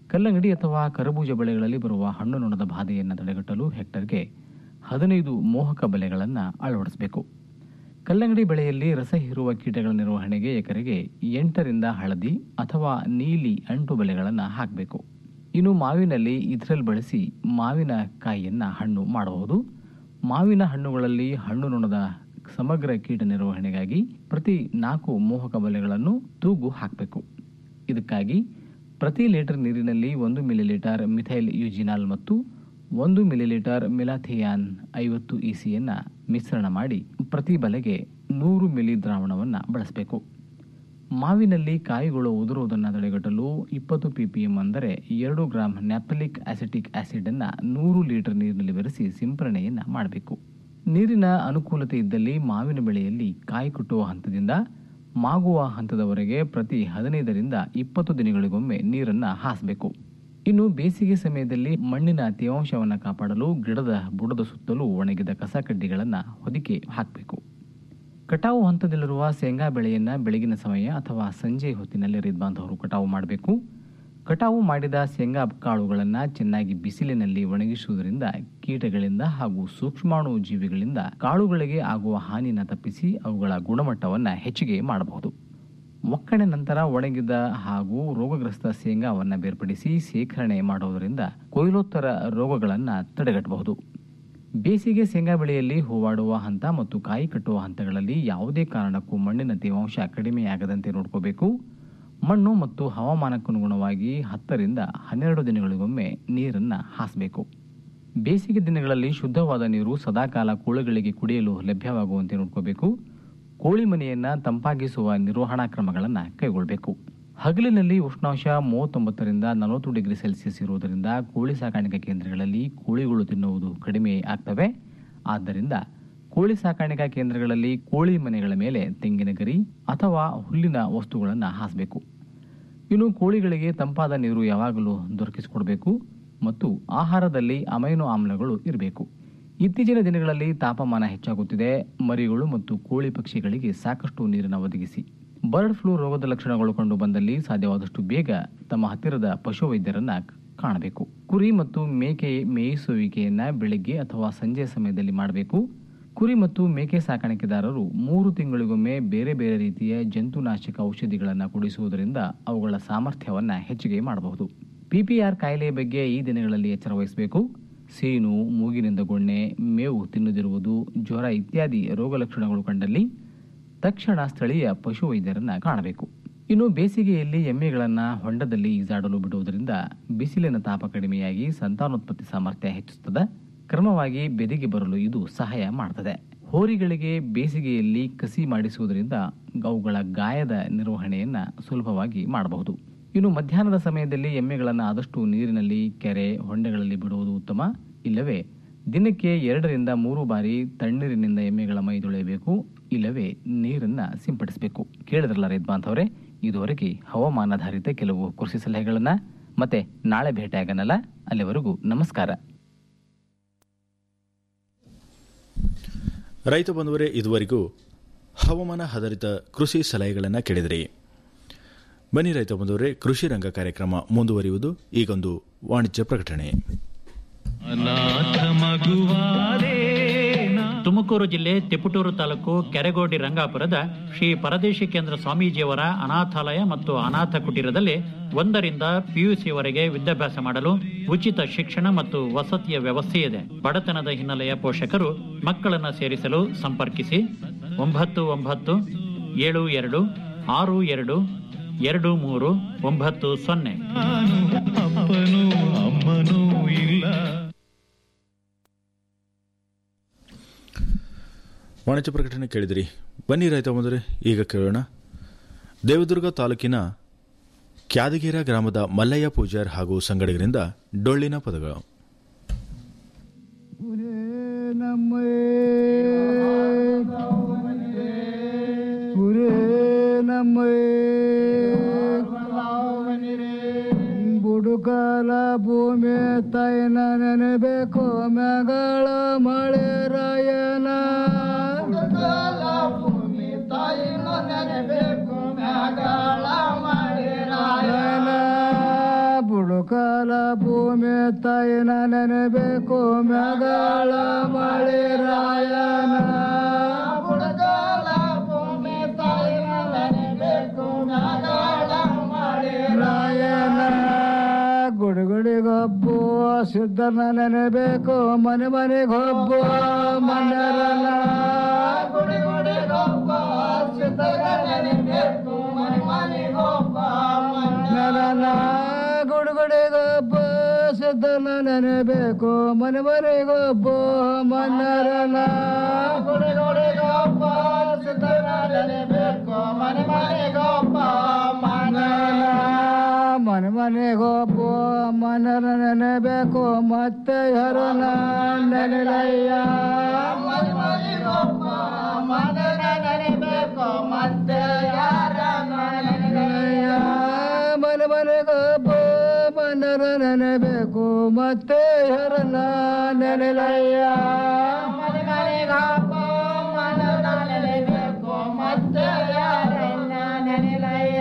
N: ಕಲ್ಲಂಗಡಿ ಅಥವಾ ಕರಬೂಜ ಬೆಳೆಗಳಲ್ಲಿ ಬರುವ ಹಣ್ಣು ನೊಣದ ಬಾಧೆಯನ್ನು ತಡೆಗಟ್ಟಲು ಹೆಕ್ಟರ್ಗೆ ಹದಿನೈದು ಮೋಹಕ ಬೆಲೆಗಳನ್ನು ಅಳವಡಿಸಬೇಕು ಕಲ್ಲಂಗಡಿ ಬೆಳೆಯಲ್ಲಿ ರಸ ಹೀರುವ ಕೀಟಗಳ ನಿರ್ವಹಣೆಗೆ ಎಕರೆಗೆ ಎಂಟರಿಂದ ಹಳದಿ ಅಥವಾ ನೀಲಿ ಅಂಟು ಬೆಲೆಗಳನ್ನು ಹಾಕಬೇಕು ಇನ್ನು ಮಾವಿನಲ್ಲಿ ಇದ್ರಲ್ ಬಳಸಿ ಮಾವಿನ ಕಾಯಿಯನ್ನು ಹಣ್ಣು ಮಾಡಬಹುದು ಮಾವಿನ ಹಣ್ಣುಗಳಲ್ಲಿ ಹಣ್ಣು ನೊಣದ ಸಮಗ್ರ ಕೀಟ ನಿರ್ವಹಣೆಗಾಗಿ ಪ್ರತಿ ನಾಲ್ಕು ಮೋಹಕ ಬಲೆಗಳನ್ನು ತೂಗು ಹಾಕಬೇಕು ಇದಕ್ಕಾಗಿ ಪ್ರತಿ ಲೀಟರ್ ನೀರಿನಲ್ಲಿ ಒಂದು ಮಿಲಿಲೀಟರ್ ಮಿಥೈಲ್ ಯುಜಿನಾಲ್ ಮತ್ತು ಒಂದು ಮಿಲಿಲೀಟರ್ ಮಿಲಾಥಿಯಾನ್ ಐವತ್ತು ಇಸಿಯನ್ನು ಮಿಶ್ರಣ ಮಾಡಿ ಪ್ರತಿ ಬಲೆಗೆ ನೂರು ಮಿಲಿ ದ್ರಾವಣವನ್ನು ಬಳಸಬೇಕು ಮಾವಿನಲ್ಲಿ ಕಾಯಿಗಳು ಉದುರುವುದನ್ನು ತಡೆಗಟ್ಟಲು ಇಪ್ಪತ್ತು ಪಿಪಿಎಂ ಅಂದರೆ ಎರಡು ಗ್ರಾಂ ನ್ಯಾಪಲಿಕ್ ಆಸಿಟಿಕ್ ಆಸಿಡನ್ನು ನೂರು ಲೀಟರ್ ನೀರಿನಲ್ಲಿ ಬೆರೆಸಿ ಸಿಂಪರಣೆಯನ್ನು ಮಾಡಬೇಕು ನೀರಿನ ಅನುಕೂಲತೆ ಇದ್ದಲ್ಲಿ ಮಾವಿನ ಬೆಳೆಯಲ್ಲಿ ಕಾಯಿ ಕಟ್ಟುವ ಹಂತದಿಂದ ಮಾಗುವ ಹಂತದವರೆಗೆ ಪ್ರತಿ ಹದಿನೈದರಿಂದ ಇಪ್ಪತ್ತು ದಿನಗಳಿಗೊಮ್ಮೆ ನೀರನ್ನು ಹಾಸಬೇಕು ಇನ್ನು ಬೇಸಿಗೆ ಸಮಯದಲ್ಲಿ ಮಣ್ಣಿನ ತೇವಾಂಶವನ್ನು ಕಾಪಾಡಲು ಗಿಡದ ಬುಡದ ಸುತ್ತಲೂ ಒಣಗಿದ ಕಸ ಕಡ್ಡಿಗಳನ್ನು ಹೊದಿಕೆ ಹಾಕಬೇಕು ಕಟಾವು ಹಂತದಲ್ಲಿರುವ ಶೇಂಗಾ ಬೆಳೆಯನ್ನು ಬೆಳಗಿನ ಸಮಯ ಅಥವಾ ಸಂಜೆ ಹೊತ್ತಿನಲ್ಲಿ ರೈತ ಬಾಂಧವರು ಕಟಾವು ಮಾಡಬೇಕು ಕಟಾವು ಮಾಡಿದ ಶೇಂಗಾ ಕಾಳುಗಳನ್ನು ಚೆನ್ನಾಗಿ ಬಿಸಿಲಿನಲ್ಲಿ ಒಣಗಿಸುವುದರಿಂದ ಕೀಟಗಳಿಂದ ಹಾಗೂ ಸೂಕ್ಷ್ಮಾಣು ಜೀವಿಗಳಿಂದ ಕಾಳುಗಳಿಗೆ ಆಗುವ ಹಾನಿನ ತಪ್ಪಿಸಿ ಅವುಗಳ ಗುಣಮಟ್ಟವನ್ನು ಹೆಚ್ಚಿಗೆ ಮಾಡಬಹುದು ಒಕ್ಕಣೆ ನಂತರ ಒಣಗಿದ ಹಾಗೂ ರೋಗಗ್ರಸ್ತ ಶೇಂಗಾವನ್ನು ಬೇರ್ಪಡಿಸಿ ಶೇಖರಣೆ ಮಾಡುವುದರಿಂದ ಕೊಯ್ಲೋತ್ತರ ರೋಗಗಳನ್ನು ತಡೆಗಟ್ಟಬಹುದು ಬೇಸಿಗೆ ಶೇಂಗಾ ಬೆಳೆಯಲ್ಲಿ ಹೂವಾಡುವ ಹಂತ ಮತ್ತು ಕಾಯಿ ಕಟ್ಟುವ ಹಂತಗಳಲ್ಲಿ ಯಾವುದೇ ಕಾರಣಕ್ಕೂ ಮಣ್ಣಿನ ತೇವಾಂಶ ಕಡಿಮೆಯಾಗದಂತೆ ನೋಡ್ಕೋಬೇಕು ಮಣ್ಣು ಮತ್ತು ಹವಾಮಾನಕ್ಕನುಗುಣವಾಗಿ ಹತ್ತರಿಂದ ಹನ್ನೆರಡು ದಿನಗಳಿಗೊಮ್ಮೆ ನೀರನ್ನು ಹಾಸಬೇಕು ಬೇಸಿಗೆ ದಿನಗಳಲ್ಲಿ ಶುದ್ಧವಾದ ನೀರು ಸದಾಕಾಲ ಕೋಳಿಗಳಿಗೆ ಕುಡಿಯಲು ಲಭ್ಯವಾಗುವಂತೆ ನೋಡ್ಕೋಬೇಕು ಕೋಳಿ ಮನೆಯನ್ನು ತಂಪಾಗಿಸುವ ನಿರ್ವಹಣಾ ಕ್ರಮಗಳನ್ನು ಕೈಗೊಳ್ಳಬೇಕು ಹಗಲಿನಲ್ಲಿ ಉಷ್ಣಾಂಶ ಮೂವತ್ತೊಂಬತ್ತರಿಂದ ನಲವತ್ತು ಡಿಗ್ರಿ ಸೆಲ್ಸಿಯಸ್ ಇರುವುದರಿಂದ ಕೋಳಿ ಸಾಕಾಣಿಕೆ ಕೇಂದ್ರಗಳಲ್ಲಿ ಕೋಳಿಗಳು ತಿನ್ನುವುದು ಕಡಿಮೆ ಆಗ್ತವೆ ಆದ್ದರಿಂದ ಕೋಳಿ ಸಾಕಾಣಿಕಾ ಕೇಂದ್ರಗಳಲ್ಲಿ ಕೋಳಿ ಮನೆಗಳ ಮೇಲೆ ತೆಂಗಿನ ಗರಿ ಅಥವಾ ಹುಲ್ಲಿನ ವಸ್ತುಗಳನ್ನು ಹಾಸಬೇಕು ಇನ್ನು ಕೋಳಿಗಳಿಗೆ ತಂಪಾದ ನೀರು ಯಾವಾಗಲೂ ದೊರಕಿಸಿಕೊಡಬೇಕು ಮತ್ತು ಆಹಾರದಲ್ಲಿ ಅಮೈನೋ ಆಮ್ಲಗಳು ಇರಬೇಕು ಇತ್ತೀಚಿನ ದಿನಗಳಲ್ಲಿ ತಾಪಮಾನ ಹೆಚ್ಚಾಗುತ್ತಿದೆ ಮರಿಗಳು ಮತ್ತು ಕೋಳಿ ಪಕ್ಷಿಗಳಿಗೆ ಸಾಕಷ್ಟು ನೀರನ್ನು ಒದಗಿಸಿ ಬರ್ಡ್ ಫ್ಲೂ ರೋಗದ ಲಕ್ಷಣಗಳು ಕಂಡು ಬಂದಲ್ಲಿ ಸಾಧ್ಯವಾದಷ್ಟು ಬೇಗ ತಮ್ಮ ಹತ್ತಿರದ ಪಶುವೈದ್ಯರನ್ನ ಕಾಣಬೇಕು ಕುರಿ ಮತ್ತು ಮೇಕೆ ಮೇಯಿಸುವಿಕೆಯನ್ನ ಬೆಳಿಗ್ಗೆ ಅಥವಾ ಸಂಜೆ ಸಮಯದಲ್ಲಿ ಮಾಡಬೇಕು ಕುರಿ ಮತ್ತು ಮೇಕೆ ಸಾಕಾಣಿಕೆದಾರರು ಮೂರು ತಿಂಗಳಿಗೊಮ್ಮೆ ಬೇರೆ ಬೇರೆ ರೀತಿಯ ಜಂತುನಾಶಕ ಔಷಧಿಗಳನ್ನು ಕುಡಿಸುವುದರಿಂದ ಅವುಗಳ ಸಾಮರ್ಥ್ಯವನ್ನು ಹೆಚ್ಚಿಗೆ ಮಾಡಬಹುದು ಪಿಪಿಆರ್ ಕಾಯಿಲೆಯ ಬಗ್ಗೆ ಈ ದಿನಗಳಲ್ಲಿ ಎಚ್ಚರ ವಹಿಸಬೇಕು ಸೀನು ಮೂಗಿನಿಂದ ಗೊಣ್ಣೆ ಮೇವು ತಿನ್ನದಿರುವುದು ಜ್ವರ ಇತ್ಯಾದಿ ರೋಗ ಲಕ್ಷಣಗಳು ಕಂಡಲ್ಲಿ ತಕ್ಷಣ ಸ್ಥಳೀಯ ಪಶುವೈದ್ಯರನ್ನ ಕಾಣಬೇಕು ಇನ್ನು ಬೇಸಿಗೆಯಲ್ಲಿ ಎಮ್ಮೆಗಳನ್ನು ಹೊಂಡದಲ್ಲಿ ಈಜಾಡಲು ಬಿಡುವುದರಿಂದ ಬಿಸಿಲಿನ ತಾಪ ಕಡಿಮೆಯಾಗಿ ಸಂತಾನೋತ್ಪತ್ತಿ ಸಾಮರ್ಥ್ಯ ಹೆಚ್ಚುತ್ತದೆ ಕ್ರಮವಾಗಿ ಬೆದಿಗೆ ಬರಲು ಇದು ಸಹಾಯ ಮಾಡುತ್ತದೆ ಹೋರಿಗಳಿಗೆ ಬೇಸಿಗೆಯಲ್ಲಿ ಕಸಿ ಮಾಡಿಸುವುದರಿಂದ ಅವುಗಳ ಗಾಯದ ನಿರ್ವಹಣೆಯನ್ನ ಸುಲಭವಾಗಿ ಮಾಡಬಹುದು ಇನ್ನು ಮಧ್ಯಾಹ್ನದ ಸಮಯದಲ್ಲಿ ಎಮ್ಮೆಗಳನ್ನು ಆದಷ್ಟು ನೀರಿನಲ್ಲಿ ಕೆರೆ ಹೊಂಡೆಗಳಲ್ಲಿ ಬಿಡುವುದು ಉತ್ತಮ ಇಲ್ಲವೇ ದಿನಕ್ಕೆ ಎರಡರಿಂದ ಮೂರು ಬಾರಿ ತಣ್ಣೀರಿನಿಂದ ಎಮ್ಮೆಗಳ ಮೈ ತೊಳೆಯಬೇಕು ಇಲ್ಲವೇ ನೀರನ್ನ ಸಿಂಪಡಿಸಬೇಕು ಕೇಳಿದ್ರಲ್ಲ ರೈತ ಬಾಂಧವರೇ ಇದುವರೆಗೆ ಹವಾಮಾನಾಧಾರಿತ ಕೆಲವು ಕೃಷಿ ಸಲಹೆಗಳನ್ನ ಮತ್ತೆ ನಾಳೆ ಭೇಟಿಯಾಗನಲ್ಲ ಅಲ್ಲಿವರೆಗೂ ನಮಸ್ಕಾರ
B: ರೈತ ಬಂಧುವರೇ ಇದುವರೆಗೂ ಹವಾಮಾನ ಆಧಾರಿತ ಕೃಷಿ ಸಲಹೆಗಳನ್ನು ಕೇಳಿದಿರಿ ಬನ್ನಿ ರೈತ ಬಂಧುವರೇ ಕೃಷಿ ರಂಗ ಕಾರ್ಯಕ್ರಮ ಮುಂದುವರಿಯುವುದು ಈಗೊಂದು ವಾಣಿಜ್ಯ ಪ್ರಕಟಣೆ
O: ತುಮಕೂರು ಜಿಲ್ಲೆ ತಿಪಟೂರು ತಾಲೂಕು ಕೆರೆಗೋಡಿ ರಂಗಾಪುರದ ಶ್ರೀ ಪರದೇಶಿ ಕೇಂದ್ರ ಸ್ವಾಮೀಜಿಯವರ ಅನಾಥಾಲಯ ಮತ್ತು ಅನಾಥ ಕುಟೀರದಲ್ಲಿ ಒಂದರಿಂದ ಪಿಯುಸಿವರೆಗೆ ವಿದ್ಯಾಭ್ಯಾಸ ಮಾಡಲು ಉಚಿತ ಶಿಕ್ಷಣ ಮತ್ತು ವಸತಿಯ ವ್ಯವಸ್ಥೆ ಇದೆ ಬಡತನದ ಹಿನ್ನೆಲೆಯ ಪೋಷಕರು ಮಕ್ಕಳನ್ನು ಸೇರಿಸಲು ಸಂಪರ್ಕಿಸಿ ಒಂಬತ್ತು ಒಂಬತ್ತು ಏಳು ಎರಡು ಆರು ಎರಡು ಎರಡು ಮೂರು ಒಂಬತ್ತು ಸೊನ್ನೆ
P: ಅಪ್ಪನೂ ಅಮ್ಮನೂ ಇಲ್ಲ
B: ವಾಣಿಜ್ಯ ಪ್ರಕಟಣೆ ಕೇಳಿದಿರಿ ಬನ್ನಿ ರೈತ ಬಂದರೆ ಈಗ ಕೇಳೋಣ ದೇವದುರ್ಗ ತಾಲೂಕಿನ ಕ್ಯಾದಗಿರ ಗ್ರಾಮದ ಮಲ್ಲಯ್ಯ ಪೂಜಾರ್ ಹಾಗೂ ಸಂಗಡಿಗರಿಂದ ಡೊಳ್ಳಿನ ಪದಗಳು
Q: ಪುರೇ ನಮ್ಮ ಬುಡುಕಲ ಭೂಮಿ ತಾಯಿನ ನೆನಬೇಕು ಮ್ಯಾಗಳ ಮಳೆ ರಾಯನ ಭೂಮಿ ತಾಯಿನ ನೆನಬೇಕು ಮ್ಯಾಗಳ ಮಳೆ ರಾಯನ ಬುಡುಕ ತಾಯಿನ ನೆನೆಬೇಕು ಮ್ಯಾಗಳ ಮಳೆ ರಾಯನ
F: ಬುಡಗಾಲ ಭೂಮಿ ತಾಯಿನ ನೆನೆಬೇಕು ಮ್ಯಾಗಳ ಮಳೆ
Q: ರಾಯನ ಗುಡುಗುಡಿಗೊಬ್ಬು ಸಿದ್ಧನ ನೆನೆಬೇಕು ಮನೆ ಮನೆಗೊಬ್ಬು ಮನ್ನರನ
F: ಗುಡಿ ಗುಡಿಗೊಬ್ಬ ಸಿದ್ಧಗ ನೆನೆಬೇಕು ಮನೆ ಮನೆಗೊಬ್ಬ
Q: ನರನ ಗುಡುಗುಡಿಗೊಬ್ಬ ಸಿದ್ಧನ ನೆನೆಬೇಕು ಮನೆ ಮನೆಗೊಬ್ಬ ಮನ್ನರನ
F: ಗುಡಿ ಗುಡಿಗೊಬ್ಬ ಸಿದ್ಧಗ ನೆನೆಬೇಕು ಮನೆ ಮನೆಗೊಬ್ಬ
Q: ಮನನ ಮನೆ ಮನೆಗೊಬ್ಬ ಮನರ ನೆನೆಬೇಕು ಮತ್ತೆ ಹರನ ನೆನೆಲಯ್ಯ
F: ಮನೆ ಮನೆಗೊಬ್ಬ ಮನನ ನೆನೆಬೇಕು ಮತ್ತೆ ಯಾರನ್ನ ನೆನೆಲಯ್ಯ
Q: ಮನೆ ಮನೆಗೊಬ್ಬ ಮನರ ನೆನೆಬೇಕು ಮತ್ತೆ ಹರನ ನೆನೆಲಯ್ಯ
F: ಮನೆ ಮನೆಗೊಬ್ಬ ಮನನ ನೆನೆಬೇಕು ಮತ್ತೆ ಯಾರನ್ನ ನೆನೆಲಯ್ಯ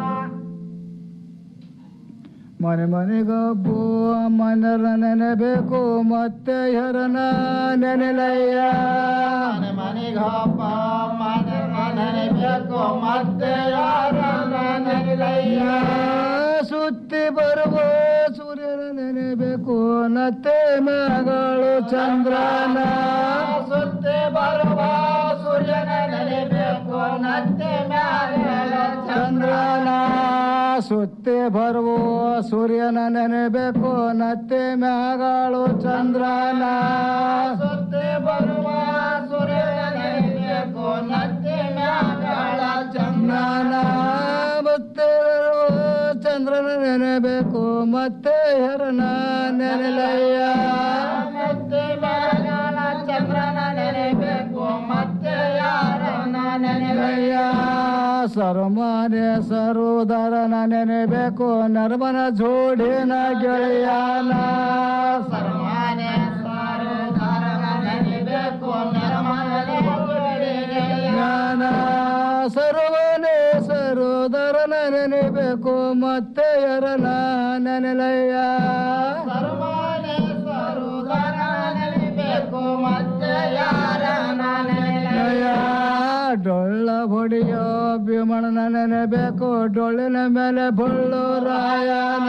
Q: ಮನೆ ಮನೆಗೊಬ್ಬು ಮನರ ನೆನೆಬೇಕು ಮತ್ತೆ ಹರನ ನೆನೆಲಯ್ಯ
F: ಮನೆ ಮನೆಗೊಬ್ಬ ಮನನ ನೆನೆಬೇಕು ಮತ್ತೆ ಯಾರನ್ನ ನೆನೆಲಯ್ಯ
Q: ಸುತ್ತಿ ಬರುವ ಸೂರ್ಯನ ನೆನೆಬೇಕು ನತ್ತೆ ಮಗಳು ಚಂದ್ರನ
F: ಸುತ್ತಿ ಬರುವ ಸೂರ್ಯನ ನೆನೆಬೇಕು ನತ್ತೆ ಮ್ಯಾಲ
Q: ಚಂದ್ರನ ಸುತ್ತಿ ಬರುವ ಸೂರ್ಯನ ನೆನೆಬೇಕು ನತ್ತೆ ಮ್ಯಾಗಳು ಚಂದ್ರನ
F: ಸುತ್ತಿ ಬರುವ ಸೂರ್ಯನ ನೆನೆಬೇಕು ನತ್ತೆ ಮ್ಯಾಗಳ
Q: ಚಂದ್ರನ ಮತ್ತೆ ಬರುವ ಚಂದ್ರನ ನೆನೆಬೇಕು ಮತ್ತೆ ಹರನ ನೆನೆಲಯ್ಯ
F: ಮತ್ತೆ ಮ್ಯಾಗಳ ಚಂದ್ರನ ನೆನೆಬೇಕು ಮತ್ತೆ ಯಾರನ್ನ ನೆನೆಲಯ್ಯ
Q: ಸರ್ವಮಾನ್ಯ ಸರೋದರನ ನೆನೆಬೇಕು ನರ್ಮನ ಜೋಡಿನ ಗೆಳೆಯನ
F: ಸರ್ವಮಾನ್ಯ ಸರೋದರನ ನೆನೆಬೇಕು ನರ್ಮನ
Q: ಜ್ಞಾನ ಸರ್ವನೇ ಸರೋದರನ ನೆನೆಬೇಕು ಮತ್ತೆ ಯರನ ನೆನೆಲಯ್ಯ
F: ಸರ್ವಮಾನ್ಯ ಸರೋದರನ ನೆನೆಬೇಕು ಮತ್ತೆ ಯಾರನ್ನ ನೆನೆಲಯ್ಯ
Q: ಡೊಳ್ಳ ಹೊಡಿಯೋ ಭೀಮಣನ ನೆನೆಬೇಕು ಡೊಳ್ಳಿನ ಮೇಲೆ ಬಳ್ಳು ರಾಯನ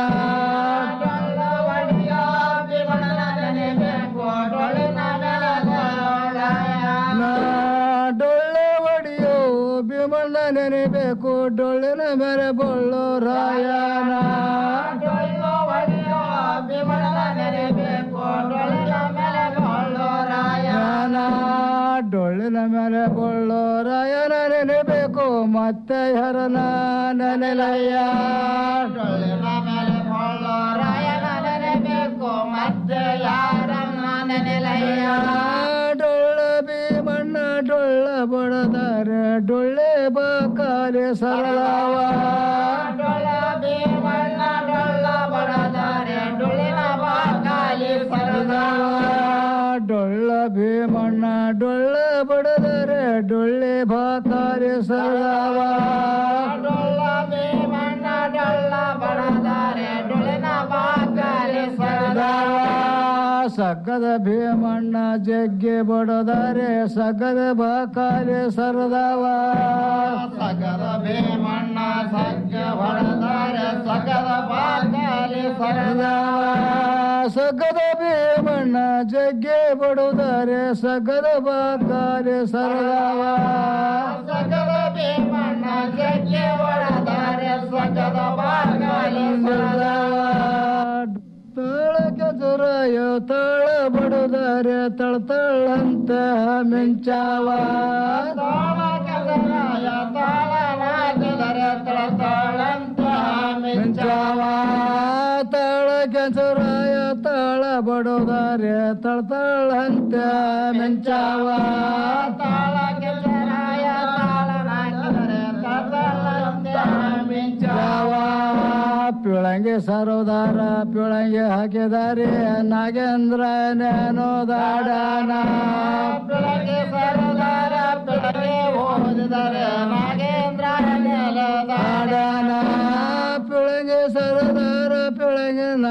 Q: ಡೊಳ್ಳ ಹೊಡಿಯೋ ಭೀಮಣ್ಣ ನೆನೆಬೇಕು ಡೊಳ್ಳಿನ ಮೇಲೆ ಬಳ್ಳು ರಾಯನ ರಾಯನ ಡೊಳ್ಳಿನ ಮೇಲೆ ಬಳ್ಳು ರಾಯನ ನೆನೆಬೇಕು ಮತ್ತೆ ಹರನ ನೆನೆಲಯ್ಯ
F: ಡೊಳ್ಳಿನ ಮೇಲೆ ಬಳ್ಳು ರಾಯನ ನೆನೆಬೇಕು ಮತ್ತೆ ಯಾರನ್ನ ನೆನೆಲಯ್ಯ
Q: ಡೊಳ್ಳ ಭೀಮಣ್ಣ ಡೊಳ್ಳ ಬಡದಾರೆ ಡೊಳ್ಳೆ ಬಕಾಲೆ ಸರಳವ
F: ಡೊಳ್ಳ ಭೀಮಣ್ಣ ಡೊಳ್ಳ ಬಡದಾರೆ ಡೊಳ್ಳಿನ ಬಾಕಾಲಿ ಸರದವ
Q: ಡೊಳ್ಳ ಭೀಮಣ್ಣ ಡೊಳ್ಳ ಬಡದರೆ ಡೊಳ್ಳೆ ಬಕಾಲೆ ಸರಳವ
F: ಡೊಳ್ಳ ಭೀಮಣ್ಣ ಡೊಳ್ಳ ಬಡದಾರೆ ಡೊಳ್ಳಿನ ಬಾಕಾಲಿ ಸರದವ
Q: ಸಗ್ಗದ ಭೀಮಣ್ಣ ಜಗ್ಗಿ ಬಡದರೆ ಸಗ್ಗದ ಬಕಾಲೆ ಸರದವ
F: ಸಗದ ಭೀಮಣ್ಣ ಸಗ್ಗ ಬಡದಾರೆ ಸಗದ ಬಾಕಾಲಿ ಸರದವ
Q: ಸಗದ ಭೀಮಣ್ಣ ಜಗ್ಗೆ ಬಡುದರೆ ಸಗದ ಬಾಕಾರೆ ಸರದವ
F: ಸಗದ ಭೀಮಣ್ಣ ಜಗ್ಗೆ ಬಡದಾರೆ ಸಗದ ಬಾಕಾಲಿ ಸರದವ
Q: ತಳಕ್ಕೆ ಜುರಾಯ ತಳ ಬಡುದರೆ ತಳತಳಂತ ಮಿಂಚಾವ
F: ತಾಳ ಕದರಾಯ ತಾಳ ನಾಗದರೆ ತಳತಳಂತ
Q: ಮಿಂಚಾವ ತಳಕ್ಕೆ ಜುರಾಯ ತಳ ಬಡುದರೆ ತಳತಳಂತ ಮಿಂಚಾವ
F: ತಾಳ ಕದರಾಯ ತಾಳ ನಾಗದರೆ ತಳತಳಂತ
Q: ಮಿಂಚಾವ ಪಿಳಂಗಿ ಸರೋದಾರ ಪಿಳಂಗಿ ಹಾಕಿದಾರೆ ನಾಗೇಂದ್ರ ನೇನು ದಾಡನ
F: ಬೆಳಗ್ಗೆ ಸರದಾರ ಬೆಳಗ್ಗೆ ಓದಿದರೆ ನಾಗೇಂದ್ರ
Q: ದಾಡನ ಪಿಳಂಗಿ ಸರೋದಾರ ಪಿಳಂಗಿ